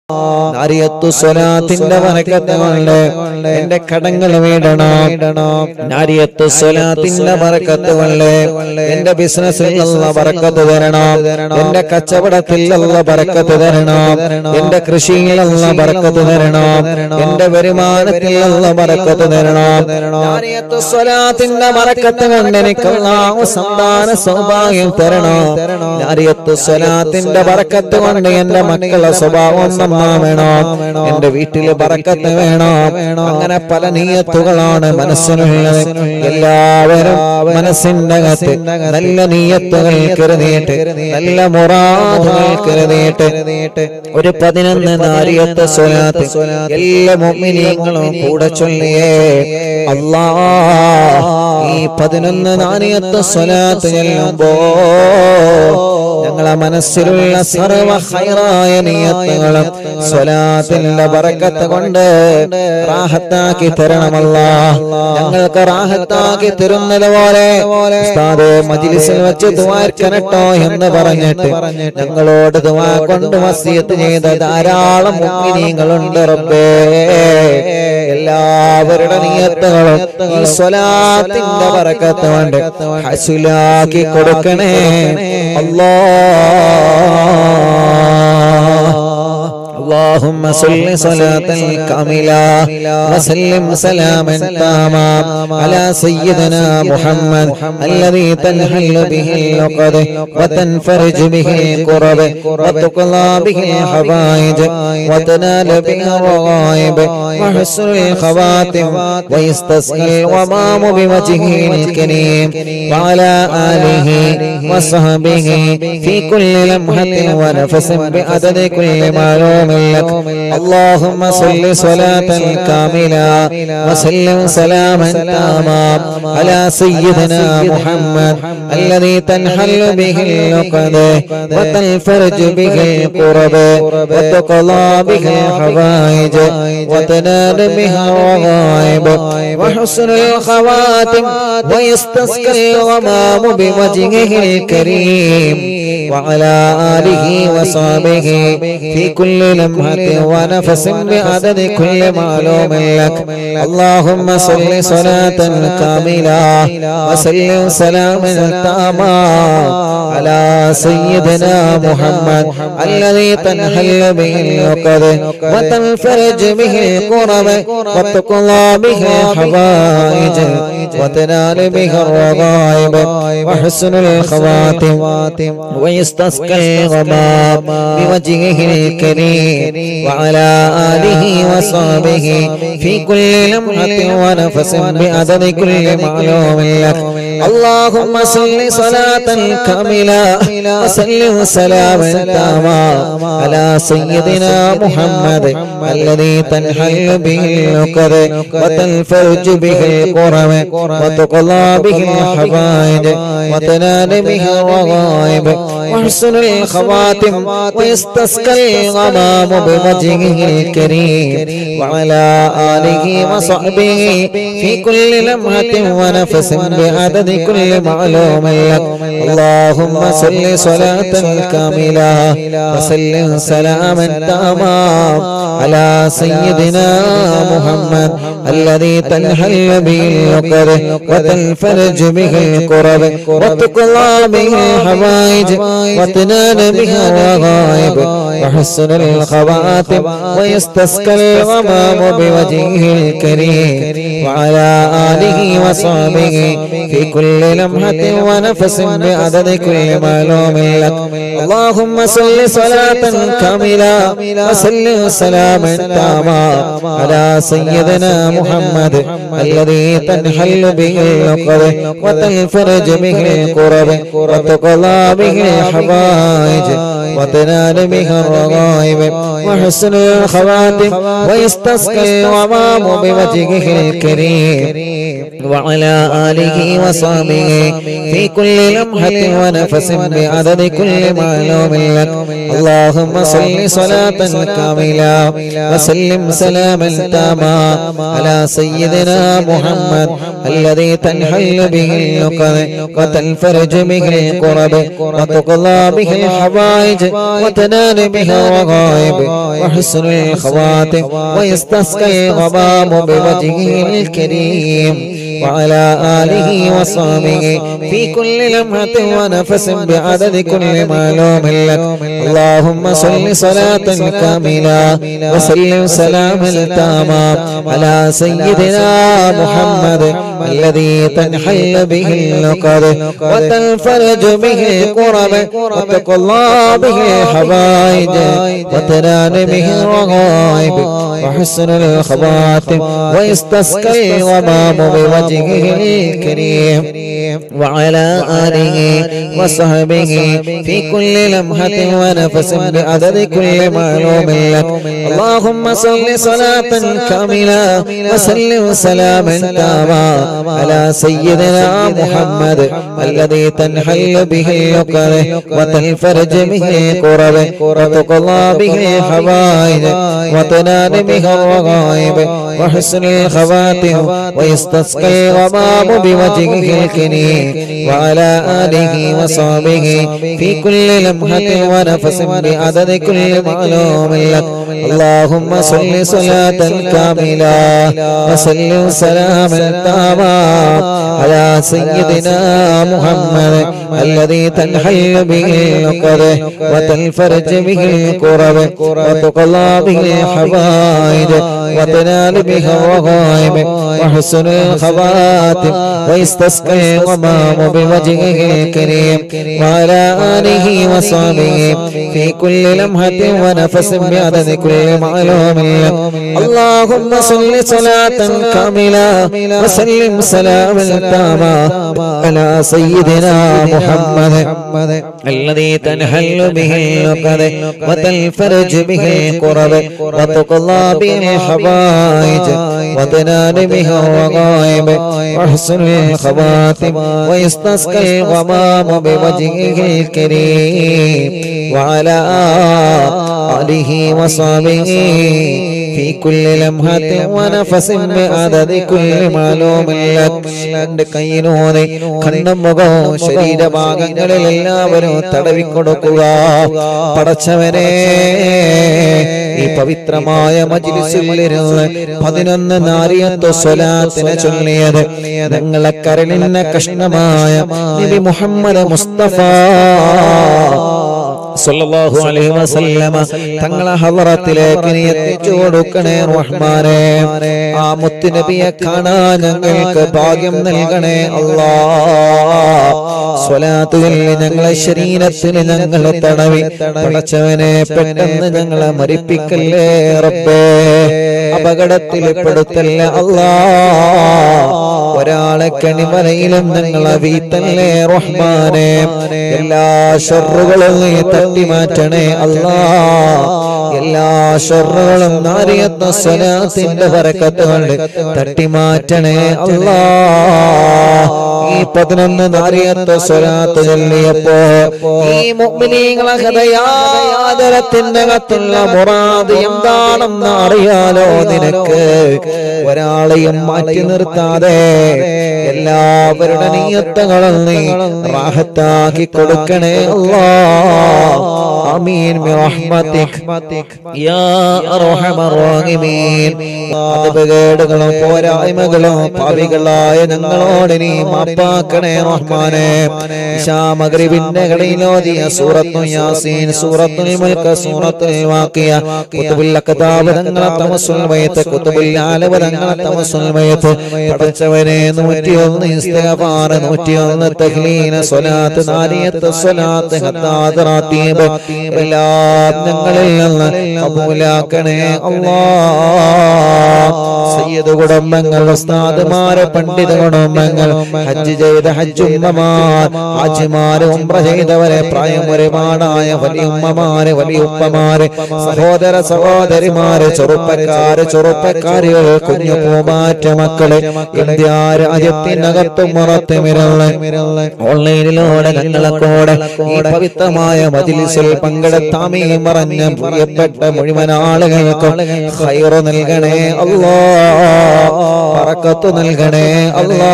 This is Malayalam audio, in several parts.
നാരിയത്തു സ്വലാത്തിന്റെ ബറക്കത്ത് കൊണ്ട് എന്റെ കടങ്ങൾ വീടണം നാരിയത്തു സ്വലാത്തിന്റെ ബറക്കത്ത് കൊണ്ട് എന്റെ ബിസിനസ്സിൽ ഉള്ള ബറക്കത്ത് തരണം എന്റെ കച്ചവടത്തിൽ ഉള്ള ബറക്കത്ത് തരണം എന്റെ കൃഷിയിലുള്ള ബറക്കത്ത് തരണം എന്റെ വരുമാനത്തിൽ ഉള്ള ബറക്കത്ത് തരണം നാരിയത്തു സ്വലാത്തിന്റെ ബറക്കത്ത് കൊണ്ട് എനിക്കുള്ള സന്താന സൗഭാഗ്യം തരണം നാരിയത്തു സ്വലാത്തിന്റെ ബറക്കത്ത് കൊണ്ട് എന്റെ മക്കളുടെ സ്വഭാവം നന്നാവണം എന്റെ വീട്ടില് ബറക്കത്ത് വേണം അങ്ങനെ പല നീയത്തുകളാണ് മനസ്സിനുള്ളത് എല്ലാവരും മനസ്സിന്റെ അകത്ത് നല്ല നീയത്തുകൾ കരുതിയിട്ട് നല്ല മുറാദുകൾ കരുതിയിട്ട് ഒരു പതിനൊന്ന് നാരിയത്തെ സ്വലാത്ത് എല്ലാ മുഅ്മിനീങ്ങളും കൂടെ ചൊല്ലിയേ അല്ലാ ഈ പതിനൊന്ന് നാരിയത്തെ സ്വലാത്ത് ചെല്ലുമ്പോ ഞങ്ങളെ മനസ്സിലുള്ള സർവ ഹൈറായ നിയത്തുകളും സ്വലാത്തിന്റെ ബറക്കത്ത് കൊണ്ട് റാഹത്താക്കി തരണമല്ല ഞങ്ങൾക്ക് റാഹത്താക്കി തരുന്നത് പോലെ ഉസ്താദേ മജിലിസിൽ വെച്ച് ദുവാർക്കനട്ടോ എന്ന് പറഞ്ഞിട്ട് ഞങ്ങളോട് ദുവാ കൊണ്ട് വസിയത്ത് ചെയ്ത ധാരാളം മുഗ്മിനീങ്ങളുണ്ട് റബ്ബേ എല്ലാവരുടെ നിയത്തുകളും ഈ സ്വലാത്തിന്റെ ബറക്കത്ത് കൊണ്ട് ഹസുലാക്കി കൊടുക്കണേ അല്ലാ اللهم صل صلاة كاملة وسلم سلاما تاما على سيدنا محمد الذي تنحل به العقد وتنفرج به الكرب وتقضى به الحوائج وتنال به الرغائب وحسن الخواتم ويستسقى الغمام بوجهه الكريم وعلى آله وصحبه في كل لمحة ونفس بعدد كل معلوم لك اللهم صل صلاة كاملة وسلم سلاما تاما على سيدنا محمد الذي تنحل به اللقد وتنفرج به القرب وتقضى به الحوائج وتنال بها الرغائب وحسن الخواتم ويستسقى الغمام بوجهه الكريم وعلى آله وصحبه في كل لمحة ونفس بعدد كل معلوم لك اللهم صل صلاة كاملة وسلم سلاما تاما على سيدنا محمد الذي تنحل به العقد وتنفرج به الكرب وتقضى به الحوائج وتنال به الرغائب وحسن الخواتم ويستسقى الغمام بوجهه الكريم وعلى آله وصحبه في كل لمحة ونفس بعدد كل معلوم لك اللهم صل صلاة كاملة وسلم سلاما تاما على سيدنا محمد الذي تنحل به العقد وتنفرج به الكرم وتقضى به الحوائج وتنال به الرغائب وحسن الخواتم ويستسقى الغمام بوجهه الكريم وعلى آله وصحبه في كل لمحة ونفس بعدد كل معلوم لك اللهم صل صلاة كاملة وسلم سلاما تاما على سيدنا محمد الذي تنحل به العقد وتنفرج به الكرب وتقضى به الحوائج وتنال بها الرغائب وحسن الخواتم ويستسقى الغمام بوجهه الكريم وعلى آله وصحبه في كل لمحة ونفس بعدد كل معلوم لك اللهم صل صلاة كاملة وسلم سلاما تاما على سيدنا محمد الذي تنحل به العقد وتنفرج به الكرب وتقضى به الحوائج وتنال به الرغائب وحسن الخواتم ويستسقى الغمام بوجهه الكريم وعلى آله وصحبه في كل لمحة ونفس بعدد كل معلوم لك اللهم صل صلاة كاملة وسلم سلاما تاما على سيدنا محمد الذي تنحل به اللقد وتنفرج به الكرب وتقضى به الحوائج وتنال به الرغائب وحسن الخواتم ويستسقي الغمام بوجهه الكريم وعلى آله وصحبه في كل لمحة ونفس بعدد كل معلوم لك اللهم صل صلاة كاملة وسلم سلاما تاما على سيدنا محمد الذي تنحل به اللقد وتنفرج به الكرب وتقضى به الحوائج وتنال به الرغائب وحسن الخواتم ويستسقي الغمام بوجهه الكريم وعلى آله وصحبه في كل لمحة ونفس بعدد كل معلوم لك اللهم صل صلاة كاملة وسلم سلاما تاما على سيدنا محمد الذي تنحل به اللقر وتنفرج به الكرب وتقضى به الحوائج وتنال به الرغائب وحسن الخواتم ويستسقي الغمام بوجهه الكريم وعلى آله وصحبه في كل لمحة ونفس بعدد كل معلوم لك اللهم صل صلاة كاملة وسلم سلاما تاما على سيدنا محمد الذي تنحل به العقد وتنفرج به الكرب وتقضى به الحوائج وتنال به الرغائب وحسن الخواتم ويستسقي الغمام بوجهه الكريم وعلى آله وصحبه في كل لمحة ونفس بعدد كل معلوم لك اللهم صل صلاة كاملة وسلم سلاما تاما على سيدنا محمد الذي تنحل به اللقد وتنفرج به الكرب وتقضى به الحوائج وتنال به الرغائب وحسن الخواتم ويستسقي الغمام بوجهه الكريم وعلى آله وصحبه في كل لمحة ونفس بعدد كل معلوم لك രണ്ട് കൈയിനോടെ കണ്ണും മുഖവും ശരീരഭാഗങ്ങളിൽ എല്ലാവരും തടവിക്കൊടുക്കുക പടച്ചവനെ ഈ പവിത്രമായ മജിലിസിലിരുന്ന് പതിനൊന്ന് നാരിയത്വ സ്വലാത്തിനെ ചൊല്ലിയത് ഞങ്ങളെ കരളിന്ന കഷ്ണമായ നബി മുഹമ്മദ് മുസ്തഫ സല്ലല്ലാഹു അലൈഹി വസല്ലമ തങ്ങളെ ഹളറത്തിലേക്ക് നീ എത്തിച്ചു കൊടുക്കണേ റഹ്മാനെ ആ മുത്ത് നബിയെ കാണാൻ ഞങ്ങൾക്ക് ഭാഗ്യം നൽകണേ അല്ലാ സ്വലാത്തുകളിൽ ഞങ്ങളെ ശരീരത്തിന് ഞങ്ങളെ തടവി പടച്ചവനെ പെട്ടെന്ന് ഞങ്ങളെ മരിപ്പിക്കല്ലേ റബ്ബേ അപകടത്തിൽ പെടുത്തല്ലേ അല്ലാ ഒരാളെ കണിമലയിലും ഞങ്ങളെ വീത്തല്ലേ റഹ്മാനെ എല്ലാ ഷറുകളും നീ തട്ടി മാറ്റണേ അല്ലാ എല്ലാ ഷറുകളും നാരിയത്ന സ്വലാത്തിന്റെ വരക്കത്ത് കൊണ്ട് തട്ടി മാറ്റണേ അല്ലാ ഈ പതിനൊന്ന് നാരിയത്വ സ്വലാത്ത് ചൊല്ലിയപ്പോ ഈ മുഅ്മിനീങ്ങളെ ഹൃദയാദരത്തിന്റെ അകത്തുള്ള മുറാദ് എന്താണെന്ന് അറിയാലോ നിനക്ക് ഒരാളെയും മാറ്റി നിർത്താതെ എല്ലാവരുടെ നീയത്തകളും നീ റാഹത്താക്കി കൊടുക്കണേ അല്ലാ ആമീൻ ബിറഹ്മതിക് യാ അർഹമർ റഹീമീൻ അതുപകേടുകളും പോരായ്മകളും പാപികളായ ഞങ്ങളോട് നീ മാപ്പാക്കണേ റഹ്മാനെ ഇശാ മഗ്രിബിന്റെ കടയിലോതിയ സൂറത്തു യാസീൻ സൂറത്തുൽ മുൽക്ക് സൂറത്തുൽ വാഖിയ കുതുബുൽ അക്താബ് തങ്ങളെ തമസുൽ മയത്ത് കുതുബുൽ ആലവ തങ്ങളെ തമസുൽ മയത്ത് പടച്ചവനെ 101 ഇസ്തിഗ്ഫാർ 101 തഹ്ലീല സ്വലാത്ത് നാരിയത്ത് സ്വലാത്ത് ഹത്താദ് റാത്തീബ് എല്ലാം ഞങ്ങളിൽ നിന്ന് കബൂലാക്കണേ അല്ലാ സയ്യിദ് കുടുംബങ്ങൾ ഉസ്താദുമാര് പണ്ഡിത കുടുംബങ്ങൾ ഹജ്ജ് ചെയ്ത ഹജ്ജുമ്മമാർ ഹാജിമാര് ഉംറ ചെയ്തവരെ പ്രായം ഒരുപാടായ വലിയുമ്മമാര് വലിയുപ്പമാര് സഹോദര സഹോദരിമാര് ചെറുപ്പക്കാര് ചെറുപ്പക്കാരികൾ കുഞ്ഞു പൂമാറ്റ മക്കള് ഇന്ത്യ രാജ്യത്തിനകത്തും പുറത്തുമിരുള്ള ഓൺലൈനിലൂടെ ഞങ്ങളെ കൂടെ ഈ പവിത്രമായ മജിലിസിൽ പങ്കെടുത്താമീ മറഞ്ഞ പ്രിയപ്പെട്ട മുഴുവൻ ആളുകൾക്കും ഹൈറ് നൽകണേ അല്ലാ പറക്കത്ത് നൽകണേ അല്ലാ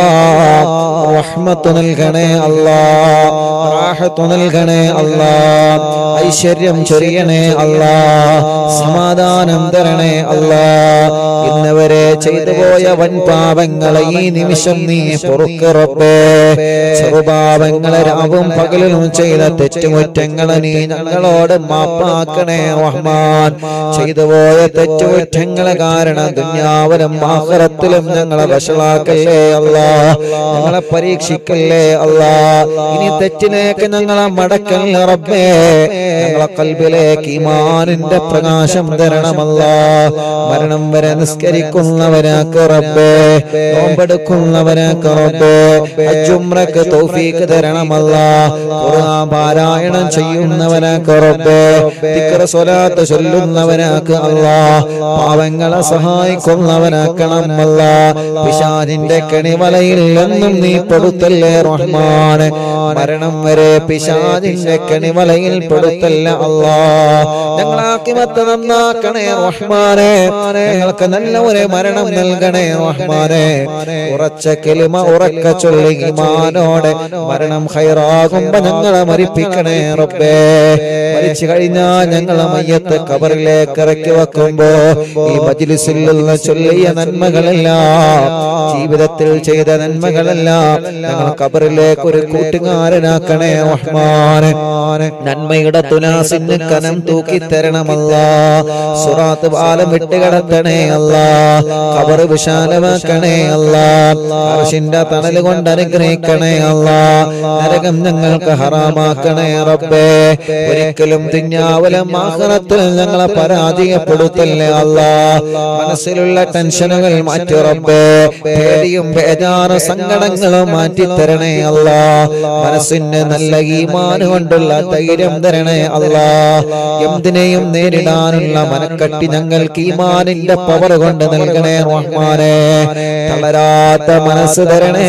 റഹ്മത്ത് നൽകണേ അല്ലാ റാഹത്ത് നൽകണേ അല്ലാ ഐശ്വര്യം ചൊരിയണേ അല്ലാ സമാധാനം തരണേ അല്ലാ ഇന്നവരെ ചെയ്തു പോയ വൻ പാപങ്ങളെ ഈ നിമിഷം നീ പൊറുക്കറപ്പേ ചെറുപാപങ്ങളെ രാവും പകലും ചെയ്ത തെറ്റുമുറ്റങ്ങളെ നീ ഞങ്ങളോട് മാപ്പാക്കണേ റഹ്മാൻ ചെയ്തു പോയ തെറ്റുകുറ്റങ്ങളെ കാരണം ദുന്യാവിലും ആഖിറത്തിലും ഞങ്ങളെ വഷളാക്കല്ലേ അല്ലാ ഞങ്ങളെ പരീക്ഷിക്കല്ലേ അല്ലാ ഇനി തെറ്റിലേക്ക് ഞങ്ങളെ മടക്കല്ലേ റബ്ബേ ഞങ്ങളെ കൽബിലേക്ക് ഈമാനിന്റെ പ്രകാശം തരണമല്ല മരണം വരെ നിസ്കരിക്കുന്നവരാക്ക് റബ്ബേ നോമ്പെടുക്കുന്നവരാക്ക് റബ്ബേ അജുമ്രക്ക് തൗഫീക്ക് തരണമല്ല ഖുർആൻ പാരായണം ചെയ്യുന്നവനാക്ക് റബ്ബേ ദിക്ർ സ്വലാത്ത് ചൊല്ലുന്നവനാക്ക് അല്ലാ പാവങ്ങളെ സഹായിക്കുന്നവനാക്കണം അല്ല പിശാചിന്റെ കണിവലയിൽ എന്നും നീ പെടുത്തല്ലേ റഹ്മാന് മരണം വരെ പിശാചിന്റെ കണിവലയിൽ പെടുത്തല്ല അല്ലാ ഞങ്ങളാക്കിമത്ത് നന്നാക്കണേ റഹ്മാനെ ഞങ്ങൾക്ക് നല്ല ഒരു മരണം നൽകണേ റഹ്മാനെ ഉറച്ച കിളിമ ഉറക്ക ചൊല്ലി ഈമാനോടെ മരണം ഹൈറാകുമ്പോ ഞങ്ങളെ മരിപ്പിക്കണേ റബ്ബേ മരിച്ചു കഴിഞ്ഞാൽ ഞങ്ങളെ മയ്യത്ത് കബറിലേക്ക് ഇറക്കി വെക്കുമ്പോ ഈ മജിലിസിൽ നിന്ന് ചൊല്ലിയ നന്മകളെല്ലാം ജീവിതത്തിൽ ചെയ്ത നന്മകളെല്ലാം ഞങ്ങൾ കബറിലേക്ക് ഒരു കൂട്ടുകാരനാക്കണേ റഹ്മാനെ നന്മയുടെ തുലാസിന് കനം തൂക്കി തരണമല്ല സുറാത്ത് പാലം വിട്ടുകിടത്തണേ അല്ല കബർ വിശാലമാക്കണേ അല്ല അർഷിന്റെ തണൽ കൊണ്ട് അനുഗ്രഹിക്കണേ അല്ല നരകം ഞങ്ങൾക്ക് ഹറാമാക്കണേ റബ്ബേ ഒരിക്കലും തിഞ്ഞാവലം ആഹ്റത്തിൽ ഞങ്ങളെ പരാജയപ്പെടുത്തല്ലേ അല്ല മനസ്സിലുള്ള ടെൻഷനുകൾ മാറ്റി റബ്ബേ പേടിയും ബേജാറ് സങ്കടങ്ങളും മാറ്റി തരണേ അല്ല മനസ്സിന് നല്ല ഈമാന് കൊണ്ടുള്ള ധൈര്യം തരണേ അല്ല എന്തിനേയും നേരിടാനുള്ള മനക്കട്ടി ഞങ്ങൾക്ക് ഈമാനിന്റെ പവർ കൊണ്ട് നൽകണേ റഹ്മാനെ തളരാത്ത മനസ്സ് തരണേ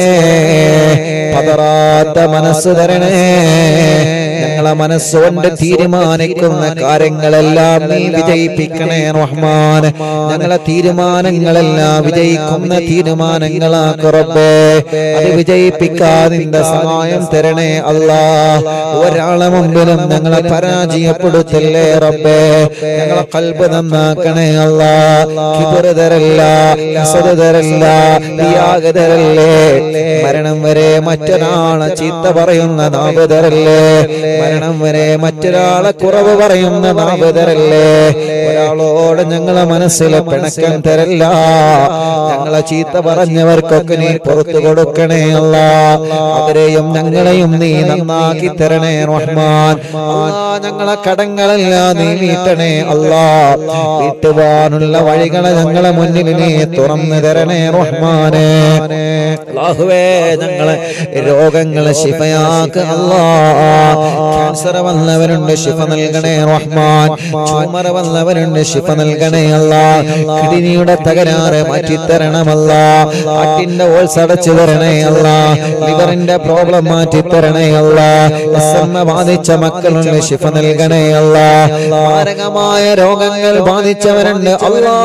പതറാത്ത മനസ്സ് തരണേ ഞങ്ങളെ മനസ്സുകൊണ്ട് തീരുമാനിക്കുന്ന കാര്യങ്ങളെല്ലാം നീ വിജയിപ്പിക്കണേ റഹ്മാൻ ഞങ്ങളെ തീരുമാനങ്ങളെല്ലാം വിജയിക്കുന്ന തീരുമാനങ്ങളാക്ക് റബ്ബേ അത് വിജയിപ്പിക്കാതിന്റെ സഹായം തരണേ അല്ലാ ഒരാളെ മുമ്പിലും ഞങ്ങളെ പരാജയപ്പെടുത്തല്ലേ റബ്ബേ ഞങ്ങളെ കൽബ് നന്നാക്കണേ അല്ലാ കിബറ് തരല്ല ഹസദ് തരല്ല റിയാഗ് തരല്ലേ മരണം വരെ മറ്റൊരാളെ ചീത്ത പറയുന്ന നാവ് തരല്ലേ മരണം വരെ മറ്റൊരാളെ കുറവ് പറയുന്ന നാവ് തരല്ലേ ഒരാളോട് ഞങ്ങളെ മനസ്സിലെ പിണക്കം തരല്ല ഞങ്ങളെ ചീത്ത പറഞ്ഞവർക്കൊക്കെ നീ പുറത്തു കൊടുക്കണേ അല്ല അവരെയും ഞങ്ങളെയും നീ നന്നാക്കി തരണേ റഹ്മാൻ അല്ലാ, ഞങ്ങളെ കടങ്ങളെല്ലാം നീ വീട്ടണേ അല്ലാ വീട്ടുവാനുള്ള വഴികളെ ഞങ്ങളെ മുന്നിൽ നീ തുറന്നു തരണേ റഹ്മാനെ അല്ലാഹുവേ ഞങ്ങളെ രോഗങ്ങളെ ശിഫയാക്ക് അല്ലാ ക്യാൻസർ വന്നവരുണ്ട് ശിഫ നൽകണേ റഹ്മാൻ ട്യൂമർ വന്നവരുണ്ട് ശിഫ നൽകണേ അല്ലാ കിഡ്നിയുടെ തകരാറ് മാറ്റിത്തരണമല്ല അട്ടിന്റെ ഓൾസ് അടച്ചു തരണേ അല്ല ലിവറിന്റെ പ്രോബ്ലം മാറ്റി തരണേ അല്ല എസ്എമ്മ ബാധിച്ച മക്കളുണ്ട് ശിഫ നൽകണേ അല്ല മാരകമായ രോഗങ്ങൾ ബാധിച്ചവരുണ്ട് അല്ലാ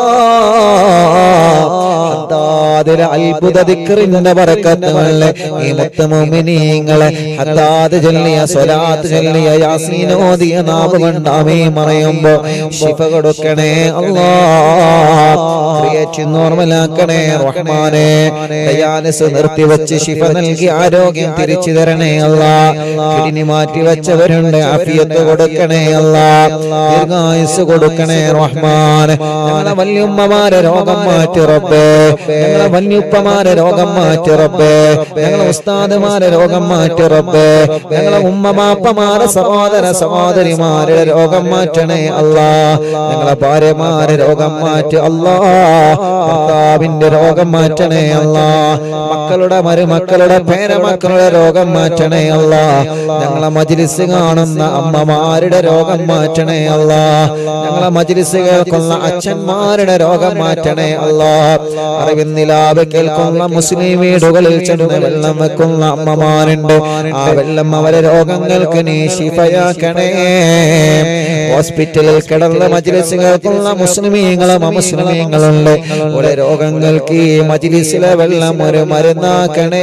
ഹദ്ദാദിലെ അത്ഭുത ദിക്റിന്റെ ബറക്കത്തുകളെ ഈ മുത്തമുമിനീങ്ങളെ ഹദ്ദാദ് ചൊല്ലിയ സ്വലാത്ത് ചൊല്ലിയ യാസീൻ ഓതിയ നാവ് കൊണ്ട് ആമീ മറയുമ്പോ ശിഫ കൊടുക്കണേ അല്ലാ ക്രിയേറ്റ് നോർമലാക്കണേ റഹ്മാനെ ഡയാലിസ് നിർത്തിവെച്ച് ശിഫ നൽകി ആരോഗ്യം തിരിച്ചു തരണേ അല്ലാ കിഡ്നി മാറ്റി വെച്ചവരുണ്ട് അഫിയത്ത് കൊടുക്കണേ അല്ലാ ദീർഘായുസ് കൊടുക്കണേ റഹ്മാൻ ഞങ്ങളെ വല്യുമ്മമാരെ രോഗം മാറ്റി റബ്ബേ ഞങ്ങളെ വല്യുപ്പമാരെ രോഗം മാറ്റി റബ്ബേ ഞങ്ങളെ ഉസ്താദുമാരെ രോഗം മാറ്റി റബ്ബേ ഞങ്ങളെ ഉമ്മ ഉമ്മമാപ്പമാരെ സഹോദര സഹോദരിമാരുടെ രോഗം മാറ്റണേ അല്ലാ ഞങ്ങളെ ഭാര്യമാരെ രോഗം മാറ്റി അല്ലാ ഭർത്താവിന്റെ രോഗം മാറ്റണേ അല്ലാ മക്കളുടെ മരുമക്കളുടെ പേരമക്കളുടെ രോഗം മാറ്റണേ അല്ലാ ഞങ്ങളെ മജിലിസ് കാണുന്ന അമ്മമാരുടെ രോഗം മാറ്റണേ അല്ലാ ഞങ്ങളെ മജിലിസ് കേൾക്കുന്ന അച്ഛന്മാരുടെ രോഗം മാറ്റണേ അല്ലാ അറിവിന്നിലാവ് കേൾക്കുന്ന മുസ്ലിം വീടുകളിൽ ചെന്ന് വെള്ളം വെക്കുന്ന അമ്മമാരുണ്ട് ആ വെള്ളം അവരെ രോഗങ്ങൾക്ക് നീ ശിഫയാക്കണേ ഹോസ്പിറ്റലിൽ കിടന്ന മജിലിസ് കേൾക്കുന്ന മുസ്ലിമീങ്ങളും അമുസ്ലിമീങ്ങളുണ്ട് ഒരു രോഗങ്ങൾക്ക് ഈ മജിലിസിലെ വെള്ളം ഒരു മരുന്നാക്കണേ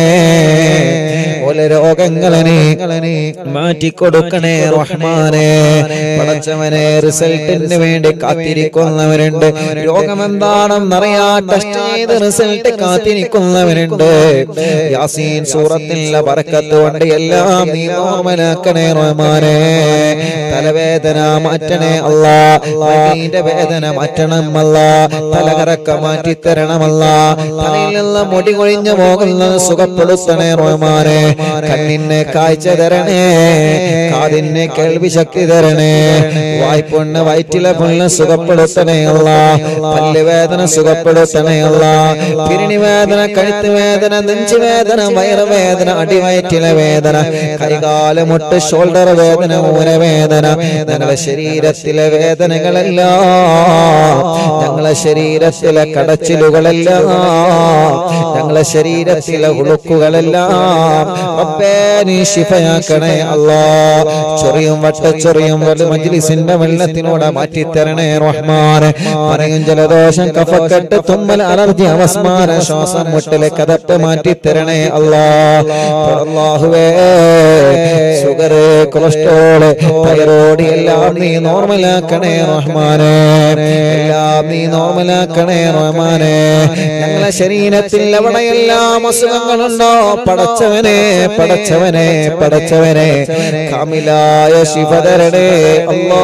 ഓലെ രോഗങ്ങളെ മാറ്റിക്കൊടുക്കണേ റഹ്മാനെ പടച്ചവനെ റിസൾട്ടിന് വേണ്ടി കാത്തിരിക്കുന്നവരുണ്ട് രോഗം എന്താണെന്നറിയാ ടെസ്റ്റ് ചെയ്ത് റിസൾട്ട് കാത്തിരിക്കുന്നവരുണ്ട് യാസീൻ സൂറത്തിലെ ബറക്കത്ത് കൊണ്ട് എല്ലാം നീ നോർമലാക്കണേ റഹ്മാനെ തലവേദന മാറ്റണേ അല്ലാ മൈന്റെ വേദന മാറ്റണം അല്ല തലകറക്ക മാറ്റി തരണമല്ല തലയിൽ നിന്ന് മുടി കൊഴിഞ്ഞു പോകുന്നത് സുഖപ്പെടുത്തണേ റഹ്മാനെ കണ്ണിന് കാഴ്ച തരണേ കാതിന് കേൾവി ശക്തി തരണേ വായ്പൊണ്ണ് വയറ്റിലെ പുണ്ണ് സുഖപ്പെടുത്തണേ അല്ല പല്ലുവേദന സുഖപ്പെടുത്തണേ അല്ല പിരിണി വേദന കഴുത്ത് വേദന നെഞ്ചു വേദന വയറുവേദന അടിവയറ്റിലെ വേദന കൈകാലമുട്ട് ഷോൾഡർ വേദന ഊരവേദന ഞങ്ങളെ ശരീരത്തിലെ വേദനകളെല്ലാം ഞങ്ങളെ ശരീരത്തിലെ കടച്ചിലുകളെല്ലാം ഞങ്ങളെ ശരീരത്തിലെ ഉളുക്കുകളെല്ലാം റബ്ബേ നീ ശിഫയാക്കണേ അല്ലാ ചൊറിയും വട്ടച്ചൊറിയും വല്ല മജ്ലിസിന്റെ വെള്ളത്തിനൂടെ മാറ്റിത്തരണേ റഹ്മാനെ പറയും ജലദോഷം കഫക്കെട്ട് തുമ്മൽ അലർജി അവസ്മാര ശ്വാസം മുട്ടലെ കഥപ്പ് മാറ്റിത്തരണേ അല്ലാ അല്ലാഹുവേ ഷുഗർ കൊളസ്ട്രോള് തൈറോയ്ഡ് എല്ലാം നീ നോർമലാക്കണേ റഹ്മാനെ എല്ലാം നീ നോർമലാക്കണേ റഹ്മാനെ ഞങ്ങളെ ശരീരത്തിൽ എവിടെയെല്ലാം അസുഖങ്ങളുണ്ടോ പടച്ചവനെ പടച്ചവനെ പടച്ചവനെ കാമിലായ ശിവധരണേ അല്ലോ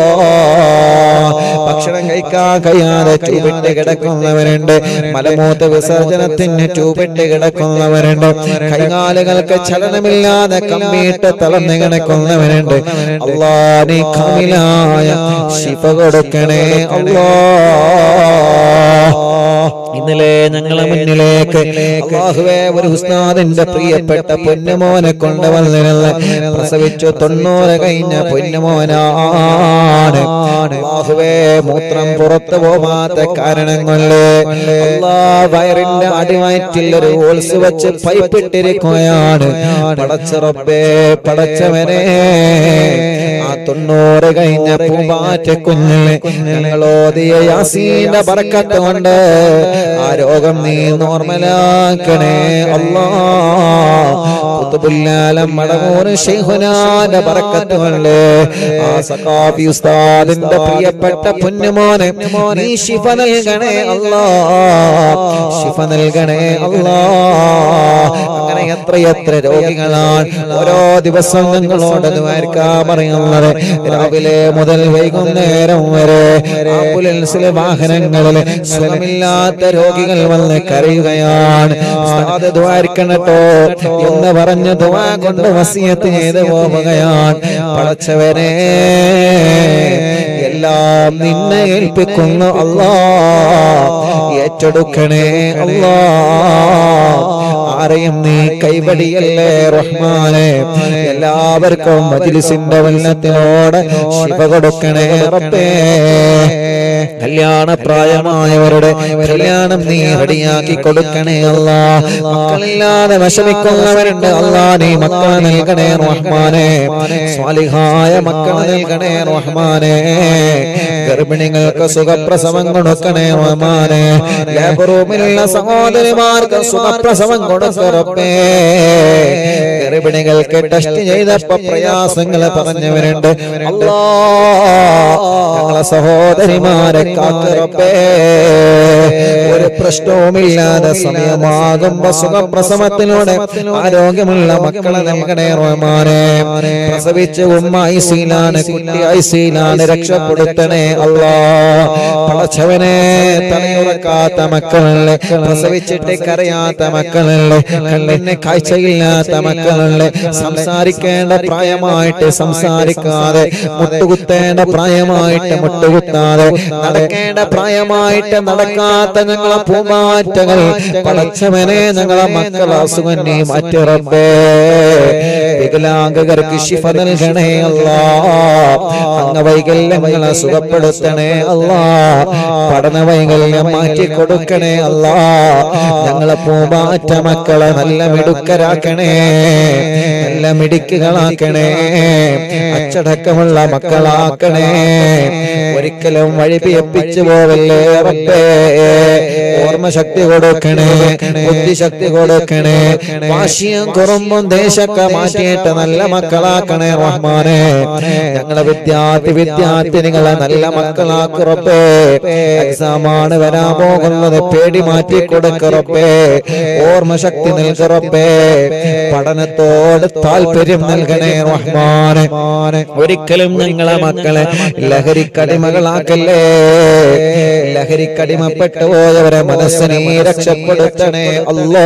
ഭക്ഷണം കഴിക്കാൻ കഴിയാതെ ട്യൂബിട്ട് കിടക്കുന്നവരുണ്ട് മലമൂത്ര വിസർജനത്തിന് ട്യൂബിട്ട് കിടക്കുന്നവരുണ്ട് കൈകാലുകൾക്ക് ചലനമില്ലാതെ കമ്പിയിട്ട് തളർന്നു കിടക്കുന്നവരുണ്ട് അള്ളാ നീ കാമിലായ ശിവ കൊടുക്കണേ അള്ളാ ഇന്നലെ ഞങ്ങളെ മുന്നിലേക്ക് അള്ളാഹുവേ ഒരു ഉസ്താദിന്റെ പ്രിയപ്പെട്ട പൊന്നുമോനെ കൊണ്ടുവന്നിരുന്ന പ്രസവിച്ചു തൊണ്ണൂറ് കഴിഞ്ഞ പൊന്നുമോനാണ് അള്ളാഹുവേ മൂത്രം പുറത്തു പോവാത്ത കാരണം കൊണ്ട് അള്ളാ വയറിന്റെ അടിവയറ്റിൽ ഒരു ഓൾസ് വെച്ച് പൈപ്പിട്ടിരിക്കുകയാണ് പടച്ചറബേ പടച്ചവനെ ആ തൊണ്ണൂറ് കഴിഞ്ഞ പൂമ്പാറ്റ കുഞ്ഞിലെ ഞങ്ങളോദിയ യാസീന്റെ ബറക്കത്ത് കൊണ്ട് ആ രോഗം നീ നോർമലാക്കണേ അല്ലാ കുത്തുബുല്ലാലം മടമൂര് ശൈഖുനാന്റെ ബറക്കത്ത് കൊണ്ട് ആ സഖാഫി ഉസ്താദിന്റെ പ്രിയപ്പെട്ട പൊന്നുമോനെ നീ ശിഫ നൽകണേ അല്ലാ ശിഫ നൽകണേ അല്ലാ അങ്ങനെ എത്ര എത്ര രോഗികളാണ് ഓരോ ദിവസം ഞങ്ങളോട് ദ്വാരക്കാൻ പറയുന്നത് രാവിലെ മുതൽ വൈകുന്നേരം വരെ ആംബുലൻസിലെ വാഹനങ്ങളിൽ സുഖമില്ലാത്ത രോഗികൾ വന്ന് കരയുകയാണ് ഉസ്താദ് ദ്വാരിക്കണട്ടോ എന്ന് പറഞ്ഞ് ദ്വാ കൊണ്ട് വസിയത്ത് ചെയ്ത് പോവുകയാണ് പടച്ചവനെ എല്ലാം നിന്നെ ഏൽപ്പിക്കുന്നു അല്ലാ ഏറ്റെടുക്കണേ അല്ലാ ആരെയും നീ കൈവടിയല്ലേ റഹ്മാനെ എല്ലാവർക്കും മജിലിസിന്റെ വെള്ളത്തിനോട് ശിവ കൊടുക്കണേ റബ്ബേ കല്യാണ പ്രായമായവരുടെ കല്യാണം നീ റെഡിയാക്കി കൊടുക്കണേ അല്ലാ മക്കളില്ലാതെ വിഷമിക്കുന്നവരുണ്ട് അല്ലാ നീ മക്കളെ നൽകണേ റഹ്മാനെ സ്വാലിഹായ മക്കളെ നൽകണേ റഹ്മാനെ ഗർഭിണികൾക്ക് സുഖപ്രസവം കൊടുക്കണേ റഹ്മാനെ ലേബർ റൂമിലുള്ള സഹോദരിമാർക്ക് സുഖപ്രസവം കൊടുക്കറപ്പേ ഗർഭിണികൾക്ക് ടെസ്റ്റ് ചെയ്തപ്പോ പ്രയാസങ്ങൾ പറഞ്ഞവരുണ്ട് അല്ലാ ഞങ്ങളെ സഹോദരിമാരെ കാക്കറപ്പേ ഒരു പ്രശ്നവുമില്ലാതെ സമയമാകുമ്പോ സുഖപ്രസവത്തിലൂടെ ആരോഗ്യമുള്ള മക്കളെ നൽകണേ റഹ്മാനെ പ്രസവിച്ച് ഉമ്മ ഐസിയിലാണ് കുട്ടി ഐസിയിലാണ് രക്ഷപ്പെടും രക്ഷപ്പെടുത്തണേ അല്ലാ പടച്ചവനെ തലയുറക്കാത്ത മക്കളല്ലേ പ്രസവിച്ചിട്ട് കരയാത്ത മക്കളല്ലേ കണ്ണിന് കാഴ്ചയില്ലാത്ത മക്കളല്ലേ സംസാരിക്കേണ്ട പ്രായമായിട്ട് സംസാരിക്കാതെ മുട്ടുകുത്തേണ്ട പ്രായമായിട്ട് മുട്ടുകുത്താതെ നടക്കേണ്ട പ്രായമായിട്ട് നടക്കാത്ത ഞങ്ങളെ പൂമാറ്റകൾ പടച്ചവനെ ഞങ്ങളെ മക്കളെ അസുഖന്നെ മാറ്റിറപ്പേ വികലാംഗകർക്ക് ശിഫ നൽകണേ അല്ലാ അംഗവൈകല്യങ്ങളെ സുഖപ്പെടുത്തണേ അല്ലാ പഠന വൈകല്യം മാറ്റി കൊടുക്കണേ അല്ലാ ഞങ്ങളെ പൂമാറ്റ മക്കളെ നല്ല മിടുക്കരാക്കണേ നല്ല മിടുക്കുകളാക്കണേ അച്ചടക്കമുള്ള മക്കളാക്കണേ ഒരിക്കലും വഴിപിയപ്പിച്ചു പോവല്ലേ റബ്ബേ ഓർമ്മശക്തി കൊടുക്കണേ ബുദ്ധിശക്തി കൊടുക്കണേ വാശിയും കുറുമ്പും ദേശമൊക്കെ മാറ്റിയിട്ട് നല്ല മക്കളാക്കണേ റഹ്മാനെ ഞങ്ങളെ വിദ്യാർത്ഥി വിദ്യാർത്ഥിനികളെ നല്ല മക്കളാക്കുറപ്പേ എക്സാമാണ് വരാൻ പോകുന്നത് പേടി മാറ്റി കൊടുക്കുറപ്പേ ഓർമ്മശക്തി നൽകുറപ്പേ പഠനത്തോട് താല്പര്യം നൽകണേ റഹ്മാനെ ഒരിക്കലും ഞങ്ങളെ മക്കളെ ലഹരിക്കടിമകളാക്കല്ലേ ലഹരിക്കടിമപ്പെട്ടു പോയവരെ മനസ്സിനെ രക്ഷപ്പെടുത്തണേ അല്ലോ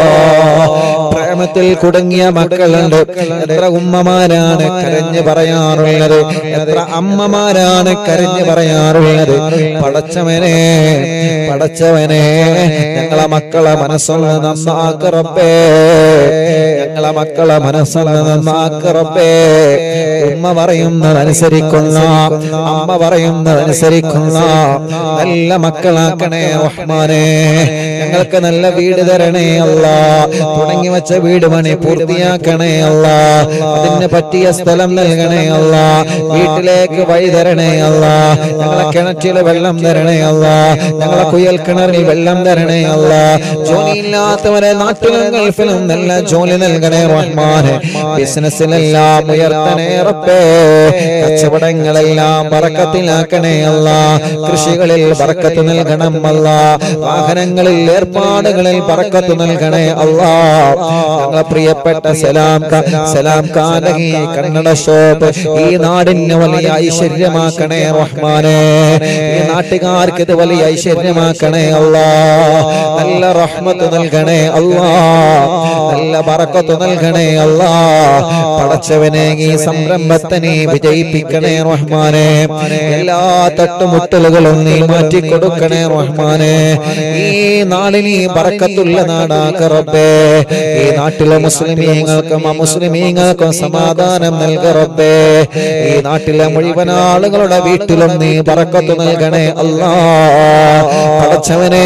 പ്രേമത്തിൽ കുടുങ്ങിയ മക്കളുണ്ട് എത്ര ഉമ്മമാരാണ് കരഞ്ഞു പറയാറുള്ളത് എത്ര അമ്മമാരാണ് കരഞ്ഞു പറയാറുള്ളത് പടച്ചവനെ പടച്ചവനെ ഞങ്ങളെ മക്കളെ മനസ്സൊന്ന് നന്നാക്കറപ്പേ ഞങ്ങളെ മക്കളെ മനസ്സൊന്ന് നന്നാക്കറപ്പേ ഉമ്മ പറയുന്നതനുസരിക്കുന്ന അമ്മ പറയുന്നതനുസരിക്കുന്ന നല്ല മക്കളാക്കണേ റഹ്മാനെ ഞങ്ങൾക്ക് നല്ല വീട് തരണേ അല്ല തുടങ്ങി വെച്ച വീട് പണി പൂർത്തിയാക്കണേ അല്ല അതിന് പറ്റിയ സ്ഥലം നൽകണേ അല്ല വീട്ടിലേക്ക് വഴി തരണേ അല്ല ഞങ്ങളെ കിണറ്റില് വെള്ളം തരണേ അല്ല ഞങ്ങളെ കുയൽ കിണറിൽ വെള്ളം തരണേ അല്ല ജോലിയില്ലാത്തവരെ നാട്ടിലും ഗൾഫിലും നല്ല ജോലി നൽകണേ റഹ്മാനെ ബിസിനസ്സിലെല്ലാം ഉയർത്തണേ റബ്ബേ കച്ചവടങ്ങളെല്ലാം പറക്കത്തിലാക്കണേ അല്ല കൃഷികളിൽ പറക്കത്ത് നൽകണം അല്ല വാഹനങ്ങളിൽ ഏർപ്പാടുകളിൽ പറക്കത്ത് നൽകണേ അല്ല ഞങ്ങളെ പ്രിയപ്പെട്ട സലാം ക- സലാം കാനകി കന്നഡ ഷോപ്പ് ഈ നാടിന് വലിയ ഐശ്വര്യമാക്കണേ റഹ്മാനെ ഈ നാട്ടുകാർക്ക് ഇത് വലിയ ഐശ്വര്യമാക്കണേ അല്ലാ നല്ല റഹ്മത്ത് നൽകണേ അല്ലാ നല്ല ബറക്കത്ത് നൽകണേ അല്ലാ പടച്ചവനെ ഈ സംരംഭത്തെ നീ വിജയിപ്പിക്കണേ റഹ്മാനെ എല്ലാ തട്ടുമുട്ടലുകളും നീ മാറ്റി കൊടുക്കണേ റഹ്മാനെ ഈ നാടിന് ഈ ബറക്കത്തുള്ള നാടാക്ക റബ്ബേ ഈ നാട്ടിലെ മുസ്ലിമീങ്ങൾക്കും അമുസ്ലിമീങ്ങൾക്കും സമാധാനം നൽക റബ്ബേ ഈ നാട്ടിലെ മുഴുവൻ ആളുകളുടെ വീട്ടിലും നീ ബറക്കത്ത് നൽകണേ അല്ലാ പടച്ചവനെ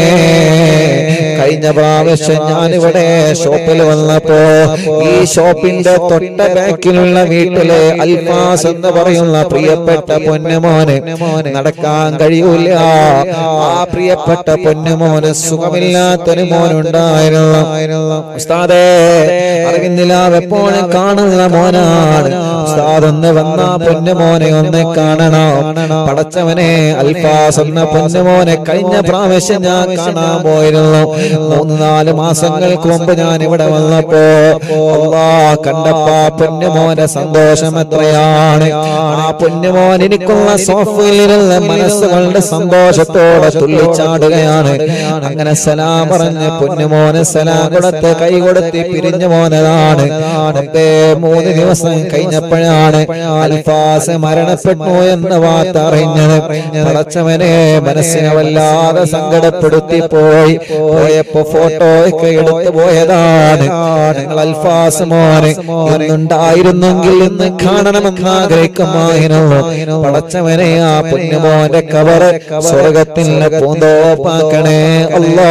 കഴിഞ്ഞ പ്രാവശ്യം ഞാനിവിടെ ഷോപ്പിൽ വന്നപ്പോ ഈ ഷോപ്പിന്റെ തൊട്ട ബാക്കിലുള്ള വീട്ടിലെ അൽഫാസ് എന്ന് പറയുന്ന പ്രിയപ്പെട്ട പൊന്നുമോന് നടക്കാൻ കഴിയൂല ആ പ്രിയപ്പെട്ട പൊന്നുമോന് സുഖമില്ലാത്തൊരു മോനുണ്ടായിരുന്നു ഉസ്താദേ അറിയുന്നില്ല എപ്പോഴും കാണുന്ന മോനാണ് ഉസ്താദ് ഒന്ന് വന്ന പൊന്നുമോനെ ഒന്ന് കാണണം പടച്ചവനെ അൽഫാസ് എന്ന പൊന്നുമോനെ കഴിഞ്ഞ പ്രാവശ്യം ഞാൻ കാണാൻ പോയിരുന്നു മൂന്ന് നാല് മാസങ്ങൾക്ക് മുമ്പ് ഞാൻ ഇവിടെ വന്നപ്പോ അള്ളാ കണ്ടപ്പോ ആ പൊന്നുമോന്റെ സന്തോഷം എത്രയാണ് ആ പൊന്നുമോൻ എനിക്കുള്ള സോഫയിലിരുന്ന മനസ്സുകളുടെ സന്തോഷത്തോടെ തുള്ളിച്ചാടുകയാണ് അങ്ങനെ സലാം പറഞ്ഞ് പൊന്നുമോന് സലാം കൊടുത്ത് കൈ കൊടുത്ത് പിരിഞ്ഞു പോന്നതാണ് റബ്ബേ, മൂന്ന് ദിവസം കഴിഞ്ഞപ്പോഴാണ് അൽഫാസ് മരണപ്പെട്ടു എന്ന വാർത്ത അറിഞ്ഞത് പടച്ചവനെ മനസ്സിനെ വല്ലാതെ സങ്കടപ്പെടുത്തി പോയി പോയപ്പോ ഫോട്ടോ ഒക്കെ എടുത്തു പോയതാണ് ഞങ്ങൾ അൽഫാസ് മോനെ ഇന്നുണ്ടായിരുന്നെങ്കിൽ ഇന്ന് കാണണമെന്ന് ആഗ്രഹിക്കുമായിരുന്നു പടച്ചവനെ ആ പൊന്നുമോന്റെ കവറ് സ്വർഗത്തിന്റെ പൂന്തോപ്പാക്കണേ അല്ലാ